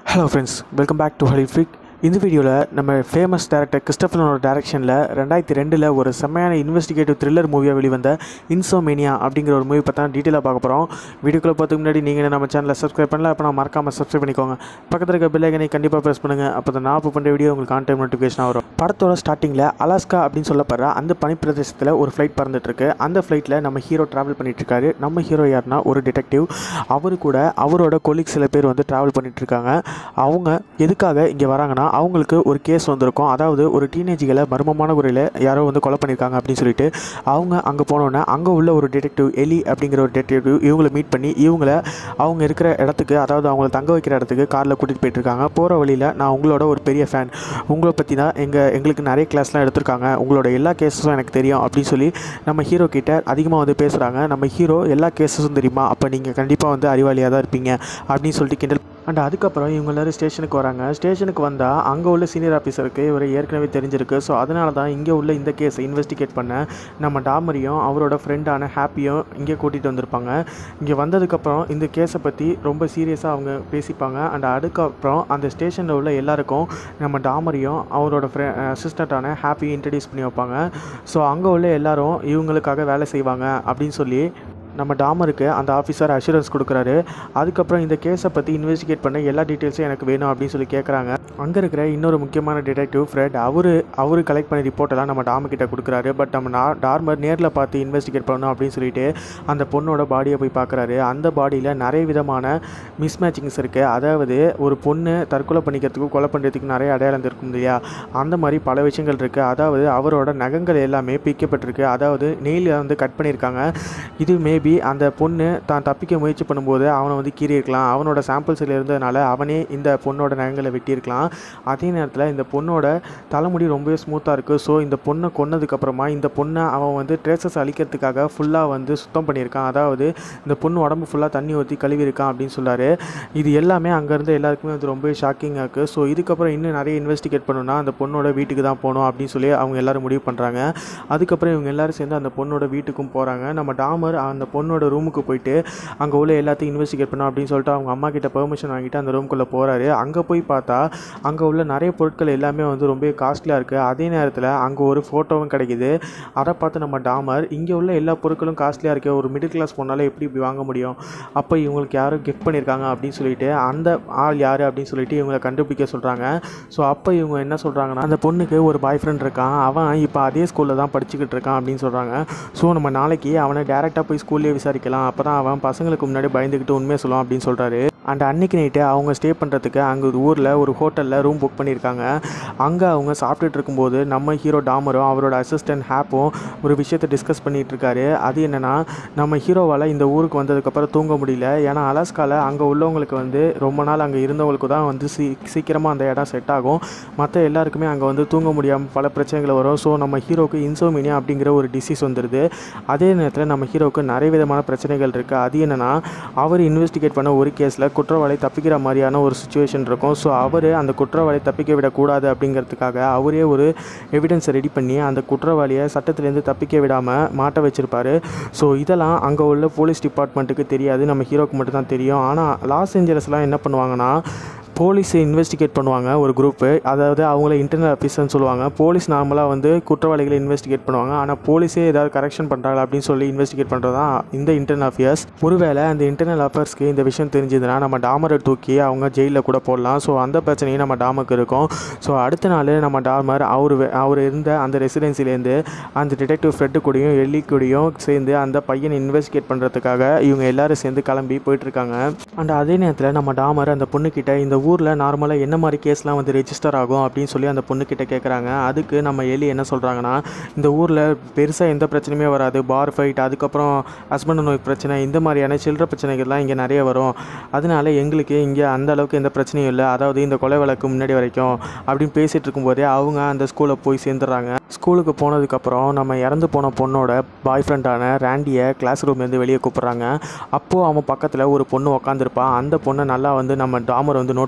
hello friends welcome back to ஹலி ஃப்ரிக் இந்த வீடியோவில் நம்ம ஃபேமஸ் டேரக்டர் கிறிஸ்டபனோட டேரக்ஷனில் ரெண்டாயிரத்தி ரெண்டில் ஒரு செம்மையான இன்வெஸ்டிகேட்டிவ் த்ரில்லர் மூவியாக வெளிவந்த இன்சோமேனியா அப்படிங்கிற ஒரு மூவி பார்த்தா டீட்டெயிலாக பார்க்க போகிறோம் வீடியோக்குள்ளே பார்த்துக்கு முன்னாடி நீங்கள் நம்ம சேனலை சப்ஸ்கிரைப் பண்ணல அப்போ நான் மறக்காமல் சப்ஸ்கிரைப் பண்ணிக்கோங்க பக்கத்தில் இருக்க பெல்லைக்கனை கண்டிப்பாக ப்ரெஸ் பண்ணுங்கள் அப்போ தான் நான் அப் பண்ணுற வீடியோ உங்களுக்கு ஆன் டைம் நோட்டிஃபிகேஷன் வரும் படத்தோட ஸ்டார்டிங்கில் அலாஸ்கா அப்படின்னு சொல்லப்படுற அந்த பனிப்பிரதேசத்தில் ஒரு ஃப்ளைட் பறந்துட்டுருக்கு அந்த ஃப்ளைட்டில் நம்ம ஹீரோ ட்ராவல் பண்ணிகிட்ருக்காரு நம்ம ஹீரோ யாருன்னா ஒரு டிடெக்டிவ் அவரு கூட அவரோட கொலீக் சில பேர் வந்து ட்ராவல் பண்ணிட்டு இருக்காங்க அவங்க எதுக்காக இங்கே வராங்கன்னா அவங்களுக்கு ஒரு கேஸ் வந்திருக்கும் அதாவது ஒரு டீனேஜ்களை மர்மமான முறையில் யாரோ வந்து கொலை பண்ணியிருக்காங்க அப்படின்னு சொல்லிட்டு அவங்க அங்கே போனோன்னே அங்கே உள்ள ஒரு டிடெக்டிவ் எலி அப்படிங்கிற ஒரு டிடெக்டிவ் இவங்களை மீட் பண்ணி இவங்கள அவங்க இருக்கிற இடத்துக்கு அதாவது அவங்கள தங்க வைக்கிற இடத்துக்கு காரில் கூட்டிகிட்டு போயிட்டுருக்காங்க போகிற வழியில் நான் உங்களோட ஒரு பெரிய ஃபேன் உங்களை பற்றி தான் எங்கள் எங்களுக்கு நிறைய கிளாஸ்லாம் எடுத்திருக்காங்க உங்களோட எல்லா கேஸஸும் எனக்கு தெரியும் அப்படின்னு சொல்லி நம்ம ஹீரோ கிட்ட அதிகமாக வந்து பேசுகிறாங்க நம்ம ஹீரோ எல்லா கேஸஸும் தெரியுமா அப்போ நீங்கள் கண்டிப்பாக வந்து அறிவாளியாக தான் இருப்பீங்க அப்படின்னு சொல்லிட்டு கிண்டல் அண்ட் அதுக்கப்புறம் இவங்க எல்லாரும் ஸ்டேஷனுக்கு வராங்க ஸ்டேஷனுக்கு வந்தால் அங்கே உள்ள சீனியர் ஆஃபீஸருக்கு இவர் ஏற்கனவே தெரிஞ்சிருக்கு ஸோ அதனால தான் இங்கே உள்ள இந்த கேஸை இன்வெஸ்டிகேட் பண்ண நம்ம டாமரியும் அவரோட ஃப்ரெண்டான ஹாப்பியும் இங்கே கூட்டிகிட்டு வந்திருப்பாங்க இங்கே வந்ததுக்கப்புறம் இந்த கேஸை பற்றி ரொம்ப சீரியஸாக அவங்க பேசிப்பாங்க அண்ட் அதுக்கப்புறம் அந்த ஸ்டேஷனில் உள்ள எல்லாருக்கும் நம்ம டாமரியும் அவரோட ஃப்ரெ அசிஸ்டண்ட்டான ஹாப்பியை இன்ட்ரடியூஸ் பண்ணி வைப்பாங்க ஸோ அங்கே உள்ள எல்லாரும் இவங்களுக்காக வேலை செய்வாங்க அப்படின்னு சொல்லி நம்ம டாமருக்கு அந்த ஆஃபீஸர் அஷூரன்ஸ் கொடுக்குறாரு அதுக்கப்புறம் இந்த கேஸை பற்றி இன்வெஸ்டிகேட் பண்ண எல்லா டீட்டெயில்ஸும் எனக்கு வேணும் அப்படின்னு சொல்லி கேட்குறாங்க அங்கே இருக்கிற இன்னொரு முக்கியமான டிடெக்டிவ் ஃப்ரெட் அவர் அவர் கலெக்ட் பண்ண ரிப்போர்ட்டெல்லாம் நம்ம டாமு கிட்ட கொடுக்குறாரு பட் நம்ம நா டார்மர் நேரில் பார்த்து இன்வெஸ்டிகேட் பண்ணணும் அப்படின்னு சொல்லிட்டு அந்த பொண்ணோட பாடியை போய் பார்க்குறாரு அந்த பாடியில் நிறைய விதமான மிஸ்மேட்சிங்ஸ் இருக்குது அதாவது ஒரு பொண்ணு தற்கொலை பண்ணிக்கிறதுக்கு கொலை பண்ணுறதுக்கு நிறைய அடையாளம் இருக்கும் இல்லையா அந்த மாதிரி பல விஷயங்கள் இருக்குது அதாவது அவரோட நகங்கள் எல்லாமே பிக்கப்பட்டிருக்கு அதாவது நெயில் வந்து கட் பண்ணியிருக்காங்க இது மேபி அந்த பொண்ணு தான் தப்பிக்க முயற்சி பண்ணும்போது அவனை வந்து கீறியிருக்கலாம் அவனோட சாம்பிள்ஸில் இருந்ததுனால அவனே இந்த பொண்ணோட நகங்களை வெட்டியிருக்கலாம் அதே நேரத்தில் இந்த பொண்ணோட தலைமுடி ரொம்பவே ஸ்மூத்தாக இருக்குது ஸோ இந்த பொண்ணை கொன்னதுக்கப்புறமா இந்த பொண்ணை அவன் வந்து ட்ரேசஸ் அழிக்கிறதுக்காக ஃபுல்லாக வந்து சுத்தம் பண்ணியிருக்கான் அதாவது இந்த பொண்ணு உடம்பு ஃபுல்லாக தண்ணி ஊற்றி கழுவிருக்கான் அப்படின்னு சொல்லாரு இது எல்லாமே அங்கேருந்து எல்லாருக்குமே வந்து ரொம்பவே ஷாக்கிங்காக இருக்குது ஸோ இதுக்கப்புறம் இன்னும் நிறைய இன்வெஸ்டிகேட் பண்ணணும்னா அந்த பொண்ணோட வீட்டுக்கு தான் போகணும் அப்படின்னு சொல்லி அவங்க எல்லாரும் முடிவு பண்ணுறாங்க அதுக்கப்புறம் இவங்க எல்லாரும் சேர்ந்து அந்த பொண்ணோட வீட்டுக்கும் போகிறாங்க நம்ம டாமர் அந்த பொண்ணோட ரூமுக்கு போயிட்டு அங்கே உள்ள எல்லாத்தையும் இன்வெஸ்டிகேட் பண்ணோம் அப்படின்னு சொல்லிட்டு அவங்க அம்மா கிட்ட பெர்மிஷன் வாங்கிட்டு அந்த ரூம்குள்ளே போகிறாரு அங்கே போய் பார்த்தா அங்கே உள்ள நிறைய பொருட்கள் எல்லாமே வந்து ரொம்ப காஸ்ட்லியாக இருக்குது அதே நேரத்தில் அங்கே ஒரு ஃபோட்டோவும் கிடைக்குது அதை பார்த்து நம்ம டாமர் இங்கே உள்ள எல்லா பொருட்களும் காஸ்ட்லியாக இருக்குது ஒரு மிடில் கிளாஸ் பொண்ணால் எப்படி இப்படி வாங்க முடியும் அப்போ இவங்களுக்கு யாரும் கிஃப்ட் பண்ணியிருக்காங்க அப்படின்னு சொல்லிட்டு அந்த ஆள் யார் அப்படின்னு சொல்லிட்டு இவங்களை கண்டுபிடிக்க சொல்கிறாங்க ஸோ அப்போ இவங்க என்ன சொல்கிறாங்கன்னா அந்த பொண்ணுக்கு ஒரு பாய் ஃப்ரெண்ட் இருக்கான் அவன் இப்போ அதே ஸ்கூலில் தான் படிச்சுக்கிட்டு இருக்கான் அப்படின்னு சொல்கிறாங்க ஸோ நம்ம நாளைக்கு அவனை டேரெக்டாக போய் ஸ்கூல்லேயே விசாரிக்கலாம் அப்போ தான் அவன் பசங்களுக்கு முன்னாடி பயந்துக்கிட்டு உண்மையை சொல்லுவான் அப்படின்னு சொல்கிறாரு அண்ட் அன்னைக்கு நைட்டு அவங்க ஸ்டே பண்ணுறதுக்கு அங்கே ஊரில் ஒரு ஹோட்டலில் ரூம் புக் பண்ணியிருக்காங்க அங்கே அவங்க சாப்பிட்டுட்டு இருக்கும்போது நம்ம ஹீரோ டாமரும் அவரோட அசிஸ்டன்ட் ஹேப்பும் ஒரு விஷயத்தை டிஸ்கஸ் பண்ணிகிட்டு இருக்காரு அது என்னென்னா நம்ம ஹீரோவால் இந்த ஊருக்கு வந்ததுக்கப்புறம் தூங்க முடியல ஏன்னா அலாஸ்காவில் அங்கே உள்ளவங்களுக்கு வந்து ரொம்ப நாள் அங்கே இருந்தவங்களுக்கு தான் வந்து சீ சீக்கிரமாக அந்த இடம் செட் ஆகும் மற்ற எல்லாருக்குமே அங்கே வந்து தூங்க முடியாமல் பல பிரச்சனைகள் வரும் ஸோ நம்ம ஹீரோக்கு இன்சோமினியா அப்படிங்கிற ஒரு டிசீஸ் வந்துடுது அதே நேரத்தில் நம்ம ஹீரோவுக்கு நிறைய விதமான பிரச்சனைகள் இருக்குது அது என்னென்னா அவர் இன்வெஸ்டிகேட் பண்ண ஒரு கேஸில் குற்றவாளி தப்பிக்கிற மாதிரியான ஒரு சுச்சுவேஷன் இருக்கும் ஸோ அவர் அந்த குற்றவாளி தப்பிக்க விடக்கூடாது அப்படிங்கிறதுக்காக அவரே ஒரு எவிடன்ஸை ரெடி பண்ணி அந்த குற்றவாளியை சட்டத்திலேருந்து தப்பிக்க விடாமல் மாட்ட வச்சுருப்பாரு ஸோ இதெல்லாம் அங்கே உள்ள போலீஸ் டிபார்ட்மெண்ட்டுக்கு தெரியாது நம்ம ஹீரோக்கு மட்டும் தான் தெரியும் ஆனால் லாஸ் ஏஞ்சலஸ்லாம் என்ன பண்ணுவாங்கன்னா போலீஸை இன்வெஸ்டிகேட் பண்ணுவாங்க ஒரு குரூப்பு அதாவது அவங்கள இன்டர்னல் ஆஃபீஸர்னு சொல்லுவாங்க போலீஸ் நார்மலாக வந்து குற்றவாளிகளை இன்வெஸ்டிகேட் பண்ணுவாங்க ஆனால் போலீஸே ஏதாவது கரெக்ஷன் பண்ணுறாங்களா அப்படின்னு சொல்லி இன்வெஸ்டிகேட் பண்ணுறது தான் இந்த இன்டர்னல் அஃபேர்ஸ் ஒருவேளை அந்த இன்டர்னல் அஃபேர்ஸ்க்கு இந்த விஷயம் தெரிஞ்சதுன்னா நம்ம டாமரை தூக்கி அவங்க ஜெயிலில் கூட போடலாம் ஸோ அந்த பிரச்சனையும் நம்ம டாமருக்கு இருக்கும் ஸோ அடுத்த நாள் நம்ம டாமர் அவர் அவர் இருந்த அந்த ரெசிடென்சிலேருந்து அந்த டிடெக்டிவ் ஃப்ரெட்டு கூடயும் எல்லி கூடயும் சேர்ந்து அந்த பையனை இன்வெஸ்டிகேட் பண்ணுறதுக்காக இவங்க எல்லாரும் சேர்ந்து கிளம்பி போயிட்டுருக்காங்க அண்ட் அதே நேரத்தில் நம்ம டாமர் அந்த பொண்ணுக்கிட்ட இந்த ஊரில் நார்மலாக என்ன மாதிரி கேஸ்லாம் வந்து ரெஜிஸ்டர் ஆகும் அப்படின்னு சொல்லி அந்த பொண்ணுக்கிட்ட கேட்குறாங்க அதுக்கு நம்ம எலி என்ன சொல்கிறாங்கன்னா இந்த ஊரில் பெருசாக எந்த பிரச்சனையுமே வராது பார் ஃபைட் அதுக்கப்புறம் ஹஸ்பண்ட் நோய் பிரச்சனை இந்த மாதிரியான சில்லற பிரச்சனைகள்லாம் இங்கே நிறைய வரும் அதனால எங்களுக்கு இங்கே அந்த அளவுக்கு எந்த பிரச்சனையும் இல்லை அதாவது இந்த கொலை வழக்கு முன்னாடி வரைக்கும் அப்படின்னு பேசிகிட்டு இருக்கும்போதே அவங்க அந்த ஸ்கூலில் போய் சேர்ந்துடுறாங்க ஸ்கூலுக்கு போனதுக்கப்புறம் நம்ம இறந்து போன பொண்ணோட பாய் ஃப்ரெண்டான ரேண்டியை கிளாஸ் ரூம்லேருந்து வெளியே கூப்பிட்றாங்க அப்போது அவன் பக்கத்தில் ஒரு பொண்ணு உக்காந்துருப்பான் அந்த பொண்ணை நல்லா வந்து நம்ம டாமர் வந்து நோட்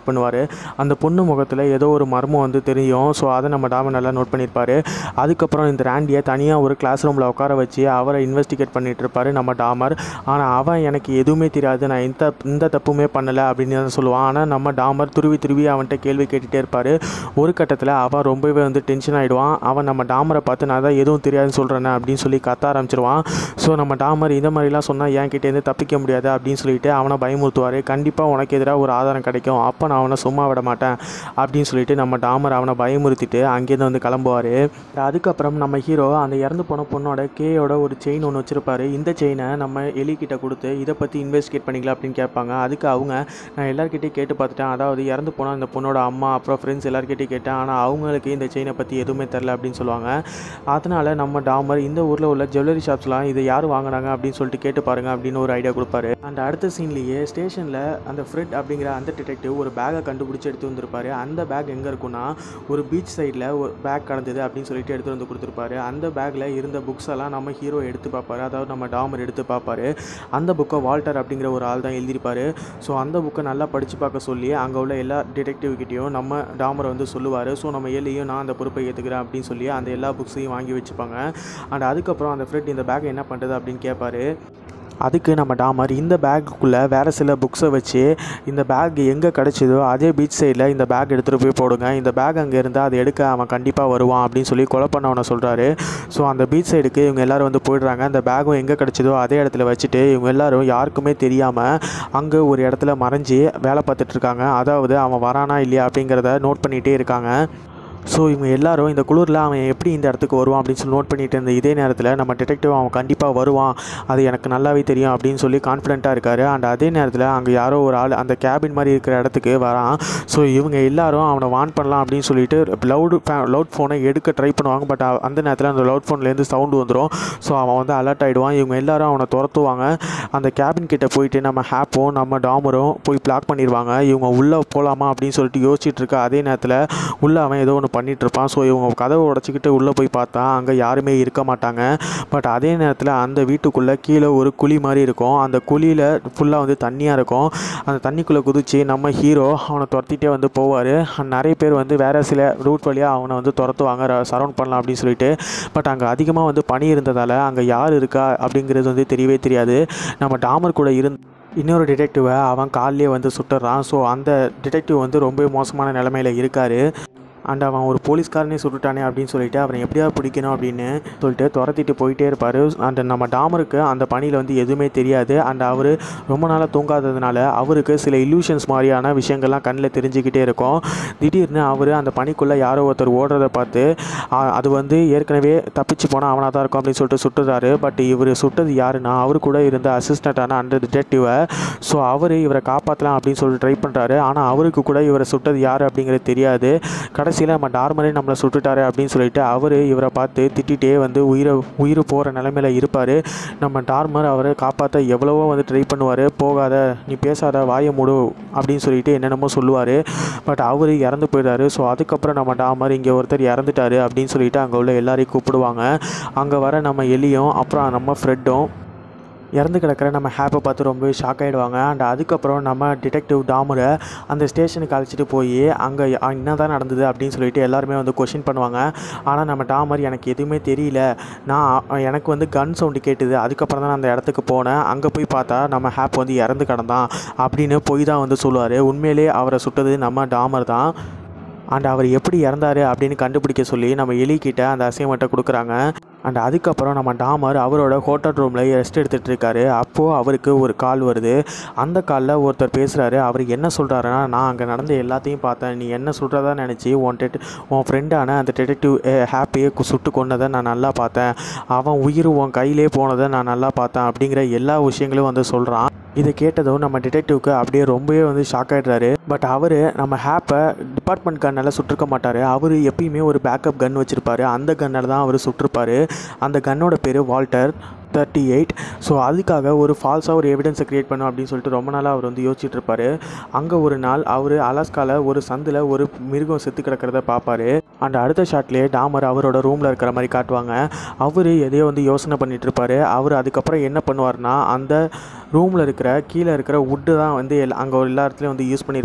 நோட் பண்ணுவார் அந்த பொண்ணு முகத்தில் ஏதோ ஒரு மர்மம் வந்து தெரியும் ஸோ அதை நம்ம டாமர் நல்லா நோட் பண்ணியிருப்பார் அதுக்கப்புறம் இந்த ராண்டியை தனியாக ஒரு கிளாஸ் ரூமில் உட்கார வச்சு அவரை இன்வெஸ்டிகேட் பண்ணிட்டு இருப்பாரு நம்ம டாமர் ஆனால் அவன் எனக்கு எதுவுமே தெரியாது நான் இந்த இந்த தப்புமே பண்ணலை அப்படின்னு தான் சொல்லுவான் ஆனால் நம்ம டாமர் துருவி துருவி அவன்கிட்ட கேள்வி கேட்டுகிட்டே இருப்பார் ஒரு கட்டத்தில் அவன் ரொம்பவே வந்து டென்ஷன் ஆகிடுவான் அவன் நம்ம டாமரை பார்த்து நான் தான் எதுவும் தெரியாதுன்னு சொல்கிறேன்னு அப்படின்னு சொல்லி கத்த ஆரம்பிச்சிருவான் ஸோ நம்ம டாமர் இந்த மாதிரிலாம் சொன்னால் என் கிட்டேருந்து தப்பிக்க முடியாது அப்படின்னு சொல்லிட்டு அவனை பயமுறுத்துவார் கண்டிப்பாக உனக்கு எதிராக ஒரு ஆதாரம் கிடைக்கும் அப்போ நான் அவனை சும்மா விட மாட்டேன் அப்படின்னு சொல்லிட்டு நம்ம டாமர் அவனை பயமுறுத்திட்டு அங்கேருந்து வந்து கிளம்புவார் அதுக்கப்புறம் நம்ம ஹீரோ அந்த இறந்து போன பொண்ணோட கேயோட ஒரு செயின் ஒன்று வச்சுருப்பாரு இந்த செயினை நம்ம எலிக்கிட்ட கொடுத்து இதை பற்றி இன்வெஸ்டிகேட் பண்ணிக்கலாம் அப்படின்னு கேட்பாங்க அதுக்கு அவங்க நான் எல்லாருக்கிட்டையும் கேட்டு பார்த்துட்டேன் அதாவது இறந்து போன அந்த பொண்ணோட அம்மா அப்புறம் ஃப்ரெண்ட்ஸ் எல்லாருக்கிட்டையும் கேட்டேன் ஆனால் அவங்களுக்கு இந்த செயினை பற்றி எதுவுமே தெரில அப்படின்னு சொல்லுவாங்க அதனால் நம்ம டாமர் இந்த ஊரில் உள்ள ஜுவல்லரி ஷாப்ஸ்லாம் இதை யார் வாங்குறாங்க அப்படின்னு சொல்லிட்டு கேட்டு பாருங்க அப்படின்னு ஒரு ஐடியா கொடுப்பாரு அந்த அடுத்த சீன்லேயே ஸ்டேஷனில் அந்த ஃப்ரெட் அப்படிங்கிற அந்த டிடெக்டிவ் ஒரு பேக்கை கண்டுபிடிச்சி எடுத்து வந்திருப்பாரு அந்த பேக் எங்கே இருக்குன்னா ஒரு பீச் சைடில் ஒரு பேக் கடந்தது அப்படின்னு சொல்லிட்டு எடுத்து வந்து கொடுத்துருப்பாரு அந்த பேக்கில் இருந்த புக்ஸ் எல்லாம் நம்ம ஹீரோ எடுத்து பார்ப்பாரு அதாவது நம்ம டாமர் எடுத்து பார்ப்பாரு அந்த புக்கை வால்டர் அப்படிங்கிற ஒரு ஆள் தான் எழுதியிருப்பாரு ஸோ அந்த புக்கை நல்லா படித்து பார்க்க சொல்லி அங்கே உள்ள எல்லா டிடெக்டிவ் கிட்டேயும் நம்ம டாமர் வந்து சொல்லுவார் ஸோ நம்ம எலியும் நான் அந்த பொறுப்பை ஏற்றுக்கிறேன் அப்படின்னு சொல்லி அந்த எல்லா புக்ஸையும் வாங்கி வச்சுப்பாங்க அண்ட் அதுக்கப்புறம் அந்த ஃப்ரெட் இந்த பேக் என்ன பண்ணுறது அப்படின்னு கேட்பாரு அதுக்கு நம்ம டாமர் இந்த பேக்குள்ளே வேறு சில புக்ஸை வச்சு இந்த பேக் எங்கே கிடச்சிதோ அதே பீச் சைடில் இந்த பேக் எடுத்துகிட்டு போய் போடுங்க இந்த பேக் அங்கே இருந்தால் அதை எடுக்க அவன் கண்டிப்பாக வருவான் அப்படின்னு சொல்லி கொலை பண்ணவனை சொல்கிறாரு ஸோ அந்த பீச் சைடுக்கு இவங்க எல்லாரும் வந்து போயிடுறாங்க அந்த பேக்கும் எங்கே கிடச்சிதோ அதே இடத்துல வச்சுட்டு இவங்க எல்லாரும் யாருக்குமே தெரியாமல் அங்கே ஒரு இடத்துல மறைஞ்சு வேலை பார்த்துட்டு இருக்காங்க அதாவது அவன் வரானா இல்லையா அப்படிங்கிறத நோட் பண்ணிகிட்டே இருக்காங்க ஸோ இவங்க எல்லாரும் இந்த குளிரில் அவன் எப்படி இந்த இடத்துக்கு வருவான் அப்படின்னு சொல்லி நோட் பண்ணிட்டு இருந்த இதே நேரத்தில் நம்ம டிடெக்டிவ் அவன் கண்டிப்பாக வருவான் அது எனக்கு நல்லாவே தெரியும் அப்படின்னு சொல்லி கான்ஃபிடென்ட்டாக இருக்கார் அண்ட் அதே நேரத்தில் அங்கே யாரோ ஒரு ஆள் அந்த கேபின் மாதிரி இருக்கிற இடத்துக்கு வரான் ஸோ இவங்க எல்லாரும் அவனை வான் பண்ணலாம் அப்படின்னு சொல்லிட்டு லவுடு லவுட் ஃபோனை எடுக்க ட்ரை பண்ணுவாங்க பட் அந்த நேரத்தில் அந்த லவுட் ஃபோன்லேருந்து சவுண்டு வந்துடும் ஸோ அவன் வந்து அலர்ட் ஆகிடுவான் இவங்க எல்லாரும் அவனை துரத்துவாங்க அந்த கேபின் கிட்ட போயிட்டு நம்ம ஹேப்பும் நம்ம டாமரும் போய் பிளாக் பண்ணிடுவாங்க இவங்க உள்ளே போகலாமா அப்படின்னு சொல்லிட்டு யோசிச்சுட்டு இருக்க அதே நேரத்தில் உள்ளே அவன் ஏதோ ஒன்று பண்ணிட்டு இருப்பான் ஸோ இவங்க கதவை உடச்சிக்கிட்டு உள்ளே போய் பார்த்தா அங்கே யாருமே இருக்க மாட்டாங்க பட் அதே நேரத்தில் அந்த வீட்டுக்குள்ளே கீழே ஒரு குழி மாதிரி இருக்கும் அந்த குழியில் ஃபுல்லாக வந்து தண்ணியாக இருக்கும் அந்த தண்ணிக்குள்ளே குதிச்சு நம்ம ஹீரோ அவனை துரத்திட்டே வந்து போவார் நிறைய பேர் வந்து வேறு சில ரூட் வழியாக அவனை வந்து துரத்துவாங்க சரவுண்ட் பண்ணலாம் அப்படின்னு சொல்லிட்டு பட் அங்கே அதிகமாக வந்து பனி இருந்ததால் அங்கே யார் இருக்கா அப்படிங்கிறது வந்து தெரியவே தெரியாது நம்ம டாமர் கூட இருந்து இன்னொரு டிடெக்டிவை அவன் காலிலே வந்து சுட்டுறான் ஸோ அந்த டிடெக்டிவ் வந்து ரொம்ப மோசமான நிலமையில இருக்கார் அண்ட் அவன் ஒரு போலீஸ்காரனே சுட்டுட்டானே அப்படின்னு சொல்லிட்டு அவனை எப்படியாவது பிடிக்கணும் அப்படின்னு சொல்லிட்டு துரத்திட்டு போயிட்டே இருப்பார் அண்ட் நம்ம டாமருக்கு அந்த பணியில் வந்து எதுவுமே தெரியாது அண்ட் அவர் ரொம்ப நாளாக தூங்காததுனால அவருக்கு சில இல்யூஷன்ஸ் மாதிரியான விஷயங்கள்லாம் கண்ணில் தெரிஞ்சுக்கிட்டே இருக்கும் திடீர்னு அவர் அந்த பணிக்குள்ளே யாரோ ஒருத்தர் ஓடுறத பார்த்து ஆ, அது வந்து ஏற்கனவே தப்பிச்சு போனால் அவனாக தான் இருக்கும் அப்படின்னு சொல்லிட்டு சுட்டுறாரு பட் இவர் சுட்டது யாருன்னா அவர் கூட இருந்த அசிஸ்டண்ட்டான அந்த டிடெக்டிவை ஸோ அவர் இவரை காப்பாற்றலாம் அப்படின்னு சொல்லிட்டு ட்ரை பண்ணுறாரு ஆனால் அவருக்கு கூட இவரை சுட்டது யார் அப்படிங்கிறது தெரியாது கடைசியில் நம்ம டார்மரே நம்மளை சுட்டுட்டாரு அப்படின்னு சொல்லிட்டு அவர் இவரை பார்த்து திட்டிகிட்டே வந்து உயிரை உயிர் போகிற நிலமையில இருப்பார் நம்ம டார்மர் அவரை காப்பாற்ற எவ்வளவோ வந்து ட்ரை பண்ணுவார் போகாத நீ பேசாத வாயை மூடு அப்படின்னு சொல்லிட்டு என்னென்னமோ சொல்லுவார் பட் அவர் இறந்து போயிடுறாரு ஸோ அதுக்கப்புறம் நம்ம டாமர் இங்கே ஒருத்தர் இறந்துட்டாரு அப்படின்னு சொல்லிட்டு அங்கே உள்ள எல்லாரையும் கூப்பிடுவாங்க அங்கே வர நம்ம எலியும் அப்புறம் நம்ம ஃப்ரெட்டும் இறந்து கிடக்கிற நம்ம ஹேப்பை பார்த்து ரொம்பவே ஷாக் ஆகிடுவாங்க அண்ட் அதுக்கப்புறம் நம்ம டிடெக்டிவ் டாமரை அந்த ஸ்டேஷனுக்கு அழைச்சிட்டு போய் அங்கே என்ன தான் நடந்தது அப்படின்னு சொல்லிட்டு எல்லாருமே வந்து கொஷின் பண்ணுவாங்க ஆனால் நம்ம டாமர் எனக்கு எதுவுமே தெரியல நான் எனக்கு வந்து கன் சவுண்டு கேட்டுது அதுக்கப்புறம் தான் நான் அந்த இடத்துக்கு போனேன் அங்கே போய் பார்த்தா நம்ம ஹேப் வந்து இறந்து கிடந்தான் அப்படின்னு போய் தான் வந்து சொல்லுவார் உண்மையிலே அவரை சுட்டது நம்ம டாமர் தான் அண்ட் அவர் எப்படி இறந்தாரு அப்படின்னு கண்டுபிடிக்க சொல்லி நம்ம எலிக்கிட்ட அந்த அசைன்மெண்ட்டை கொடுக்குறாங்க அண்ட் அதுக்கப்புறம் நம்ம டாமர் அவரோட ஹோட்டல் ரூமில் ரெஸ்ட் எடுத்துகிட்டு இருக்காரு அப்போது அவருக்கு ஒரு கால் வருது அந்த காலில் ஒருத்தர் பேசுகிறாரு அவர் என்ன சொல்கிறாருன்னா நான் அங்கே நடந்த எல்லாத்தையும் பார்த்தேன் நீ என்ன சொல்கிறதா நினச்சி உன் டெட் உன் ஃப்ரெண்டான அந்த டிடெக்டிவ் ஹாப்பியை சுட்டு கொன்னதை நான் நல்லா பார்த்தேன் அவன் உயிர் உன் கையிலே போனதை நான் நல்லா பார்த்தேன் அப்படிங்கிற எல்லா விஷயங்களும் வந்து சொல்கிறான் இதை கேட்டதும் நம்ம டிடெக்டிவ்க்கு அப்படியே ரொம்பவே வந்து ஷாக் ஆகிடுறாரு பட் அவர் நம்ம ஹேப்பை டிபார்ட்மெண்ட் கன்னால் சுட்டிருக்க மாட்டார் அவர் எப்பயுமே ஒரு பேக்கப் கன் வச்சுருப்பாரு அந்த கன்னால் தான் அவர் சுட்டிருப்பாரு அந்த கன்னோட பேர் வால்டர் தேர்ட்டி எயிட் ஸோ அதுக்காக ஒரு ஃபால்ஸாக ஒரு எவிடன்ஸை க்ரியேட் பண்ணும் அப்படின்னு சொல்லிட்டு ரொம்ப நாளாக அவர் வந்து யோசிச்சுட்டு இருப்பாரு அங்கே ஒரு நாள் அவர் அலாஸ்காவில் ஒரு சந்தில் ஒரு மிருகம் செத்து கிடக்கிறத பார்ப்பாரு அண்ட் அடுத்த ஷாட்லேயே டாமர் அவரோட ரூமில் இருக்கிற மாதிரி காட்டுவாங்க அவர் எதையோ வந்து யோசனை பண்ணிட்டு இருப்பாரு அவர் அதுக்கப்புறம் என்ன பண்ணுவார்னா அந்த ரூமில் இருக்கிற கீழே இருக்கிற வுட்டு தான் வந்து எல்லா அங்கே எல்லா இடத்துலையும் வந்து யூஸ் பண்ணியிருப்பாரு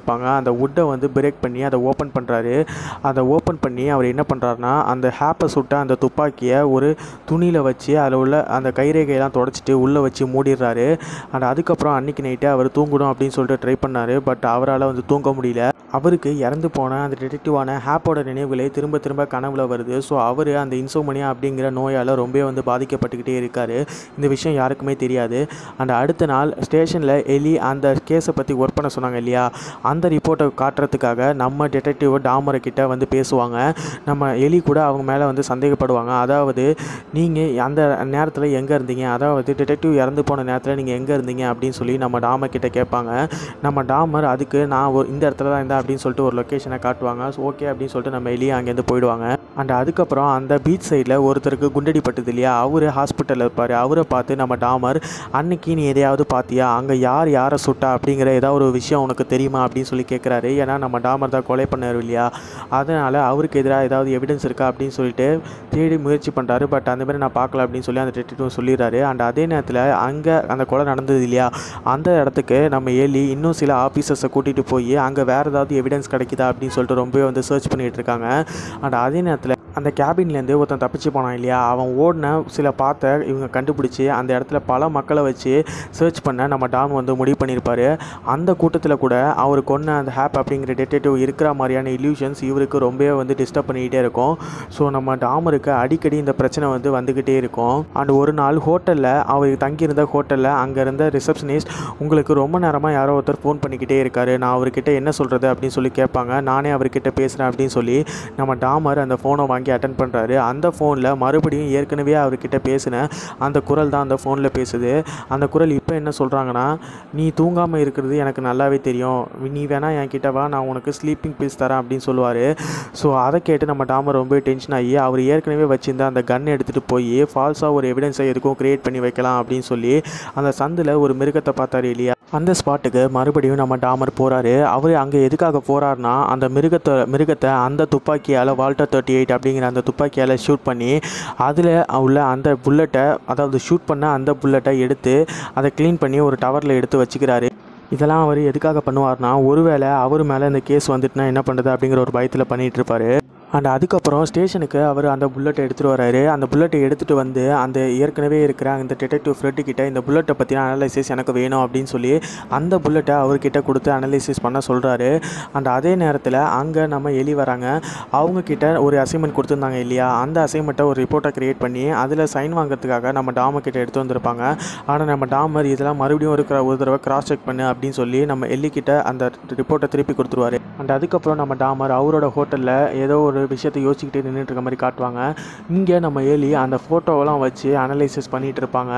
வச்சுருப்பாங்க அந்த வுட்டை வந்து பிரேக் பண்ணி அதை ஓப்பன் பண்ணுறாரு அதை ஓப்பன் பண்ணி அவர் என்ன பண்ணுறாருனா அந்த ஹேப்பை சுட்ட அந்த துப்பாக்கியை ஒரு துணியில் வச்சு அதில் உள்ள அந்த கைரேகையெல்லாம் தொடச்சிட்டு உள்ளே வச்சு மூடிடுறாரு அண்ட் அதுக்கப்புறம் அன்றைக்கி நைட்டு அவர் தூங்கணும் அப்படின்னு சொல்லிட்டு ட்ரை பண்ணார் பட் அவரால் வந்து தூங்க முடியல அவருக்கு இறந்து போன அந்த டிடெக்டிவான ஹேப்போட நினைவுகளே திரும்ப திரும்ப கனவுல வருது ஸோ அவர் அந்த இன்சோமனியா அப்படிங்கிற நோயால் ரொம்பவே வந்து பாதிக்கப்பட்டுக்கிட்டே இருக்கார் இந்த விஷயம் யாருக்குமே தெரியாது அந்த அடுத்த நாள் ஸ்டேஷனில் எலி அந்த கேஸை பற்றி ஒர்க் பண்ண சொன்னாங்க இல்லையா அந்த ரிப்போர்ட்டை காட்டுறதுக்காக நம்ம டிடெக்டிவ் டாமரை கிட்ட வந்து பேசுவாங்க நம்ம எலி கூட அவங்க மேலே வந்து சந்தேகப்படுவாங்க அதாவது நீங்கள் அந்த நேரத்தில் எங்கே இருந்தீங்க அதாவது டிடெக்டிவ் இறந்து போன நேரத்தில் நீங்கள் எங்கே இருந்தீங்க அப்படின்னு சொல்லி நம்ம டாமர் கிட்ட கேட்பாங்க நம்ம டாமர் அதுக்கு நான் ஒரு இந்த இடத்துல தான் இருந்தேன் அப்படின்னு சொல்லிட்டு ஒரு லொக்கேஷனை காட்டுவாங்க ஓகே அப்படின்னு சொல்லிட்டு நம்ம எலியை அங்கேருந்து போயிடுவாங்க அண்ட் அதுக்கப்புறம் அந்த பீச் சைடில் ஒருத்தருக்கு குண்டடி பட்டது இல்லையா அவர் ஹாஸ்பிட்டலில் இருப்பார் அவரை பார்த்து நம்ம டாமர் அன்னைக்கு நீ எதையாவது பார்த்தியா அங்கே யார் யாரை சுட்டா அப்படிங்கிற ஏதாவது ஒரு விஷயம் உனக்கு தெரியுமா அப்படின்னு சொல்லி கேட்குறாரு ஏன்னா நம்ம டாமர் தான் கொலை பண்ணார் இல்லையா அதனால் அவருக்கு எதிராக ஏதாவது எவிடன்ஸ் இருக்கா அப்படின்னு சொல்லிட்டு தேடி முயற்சி பண்ணுறாரு பட் அந்த மாதிரி நான் பார்க்கல அப்படின்னு சொல்லி அந்த டிடெக்டிவ் சொல்லிடுறாரு அண்ட் அதே நேரத்தில் அங்கே அந்த கொலை நடந்தது இல்லையா அந்த இடத்துக்கு நம்ம ஏலி இன்னும் சில ஆஃபீஸர்ஸை கூட்டிகிட்டு போய் அங்கே வேறு ஏதாவது எவிடன்ஸ் கிடைக்குதா அப்படின்னு சொல்லிட்டு ரொம்பவே வந்து சர்ச் பண்ணிகிட்டு இருக்காங்க அண்ட் அதே நேரத்தில் அந்த கேபின்லேருந்து ஒருத்தன் தப்பிச்சு போனான் இல்லையா அவன் ஓடின சில பார்த்த இவங்க கண்டுபிடிச்சி அந்த இடத்துல பல மக்களை வச்சு சர்ச் பண்ண நம்ம டாம் வந்து முடிவு பண்ணியிருப்பாரு அந்த கூட்டத்தில் கூட அவர் கொன்ன அந்த ஹேப் அப்படிங்கிற டெட்டேட்டிவ் இருக்கிற மாதிரியான இல்யூஷன்ஸ் இவருக்கு ரொம்பவே வந்து டிஸ்டர்ப் பண்ணிக்கிட்டே இருக்கும் ஸோ நம்ம டாமருக்கு அடிக்கடி இந்த பிரச்சனை வந்து வந்துக்கிட்டே இருக்கும் அண்ட் ஒரு நாள் ஹோட்டலில் அவர் தங்கியிருந்த ஹோட்டலில் அங்கே இருந்த ரிசப்ஷனிஸ்ட் உங்களுக்கு ரொம்ப நேரமாக யாரோ ஒருத்தர் ஃபோன் பண்ணிக்கிட்டே இருக்காரு நான் அவர்கிட்ட என்ன சொல்கிறது அப்படின்னு சொல்லி கேட்பாங்க நானே அவர்கிட்ட பேசுகிறேன் அப்படின்னு சொல்லி நம்ம டாமர் அந்த ஃபோனை வாங்கி அட்டன் பண்ணுறாரு அந்த ஃபோனில் மறுபடியும் ஏற்கனவே அவர்கிட்ட பேசின அந்த குரல் தான் அந்த ஃபோனில் பேசுது அந்த குரல் இப்போ என்ன சொல்கிறாங்கன்னா நீ தூங்காமல் இருக்கிறது எனக்கு நல்லாவே தெரியும் நீ வேணா என் கிட்ட வா நான் உனக்கு ஸ்லீப்பிங் பில்ஸ் தரேன் அப்படின்னு சொல்லுவார் ஸோ அதை கேட்டு நம்ம டாமர் ரொம்ப டென்ஷன் ஆகி அவர் ஏற்கனவே வச்சிருந்த அந்த கன் எடுத்துகிட்டு போய் ஃபால்ஸாக ஒரு எவிடன்ஸை எதுக்கும் க்ரியேட் பண்ணி வைக்கலாம் அப்படின்னு சொல்லி அந்த சந்தில் ஒரு மிருகத்தை பார்த்தாரு இல்லையா அந்த ஸ்பாட்டுக்கு மறுபடியும் நம்ம டாமர் போகிறாரு அவர் அங்கே எதுக்காக போகிறாருனா அந்த மிருகத்தை மிருகத்தை அந்த துப்பாக்கியால் வால்டர் தேர்ட்டி எயிட் அப்படிங்கிற அந்த துப்பாக்கியால் ஷூட் பண்ணி அதில் உள்ள அந்த புல்லட்டை அதாவது ஷூட் பண்ண அந்த புல்லட்டை எடுத்து அதை க்ளீன் பண்ணி ஒரு டவரில் எடுத்து வச்சுக்கிறாரு இதெல்லாம் அவர் எதுக்காக பண்ணுவார்னா ஒருவேளை அவர் மேலே இந்த கேஸ் வந்துட்டுனா என்ன பண்ணுறது அப்படிங்கிற ஒரு பயத்தில் பண்ணிகிட்டு இருப்பாரு அண்ட் அதுக்கப்புறம் ஸ்டேஷனுக்கு அவர் அந்த புல்லட்டை எடுத்துகிட்டு வராரு அந்த புல்லட்டை எடுத்துகிட்டு வந்து அந்த ஏற்கனவே இருக்கிற அந்த டிடெக்டிவ் ஃப்ரெட்டு கிட்ட இந்த புல்லட்டை பற்றின அனலைசிஸ் எனக்கு வேணும் அப்படின்னு சொல்லி அந்த புல்லட்டை அவர்கிட்ட கொடுத்து அனலைசிஸ் பண்ண சொல்கிறாரு அண்ட் அதே நேரத்தில் அங்கே நம்ம எலி வராங்க அவங்க கிட்ட ஒரு அசைன்மெண்ட் கொடுத்துருந்தாங்க இல்லையா அந்த அசைன்மெண்ட்டை ஒரு ரிப்போர்ட்டை க்ரியேட் பண்ணி அதில் சைன் வாங்குறதுக்காக நம்ம டாமர் கிட்ட எடுத்து வந்திருப்பாங்க ஆனால் நம்ம டாமர் இதெல்லாம் மறுபடியும் ஒரு க்ர- ஒரு தடவை கிராஸ் செக் பண்ணு அப்படின்னு சொல்லி நம்ம எல்லி கிட்ட அந்த ரிப்போர்ட்டை திருப்பி கொடுத்துருவாரு அண்ட் அதுக்கப்புறம் நம்ம டாமர் அவரோட ஹோட்டலில் ஏதோ ஒரு விஷயத்தை யோசிச்சுக்கிட்டே நின்றுட்டு இருக்க மாதிரி காட்டுவாங்க இங்கே நம்ம ஏலி அந்த ஃபோட்டோவெல்லாம் வச்சு அனலைசிஸ் பண்ணிகிட்டு இருப்பாங்க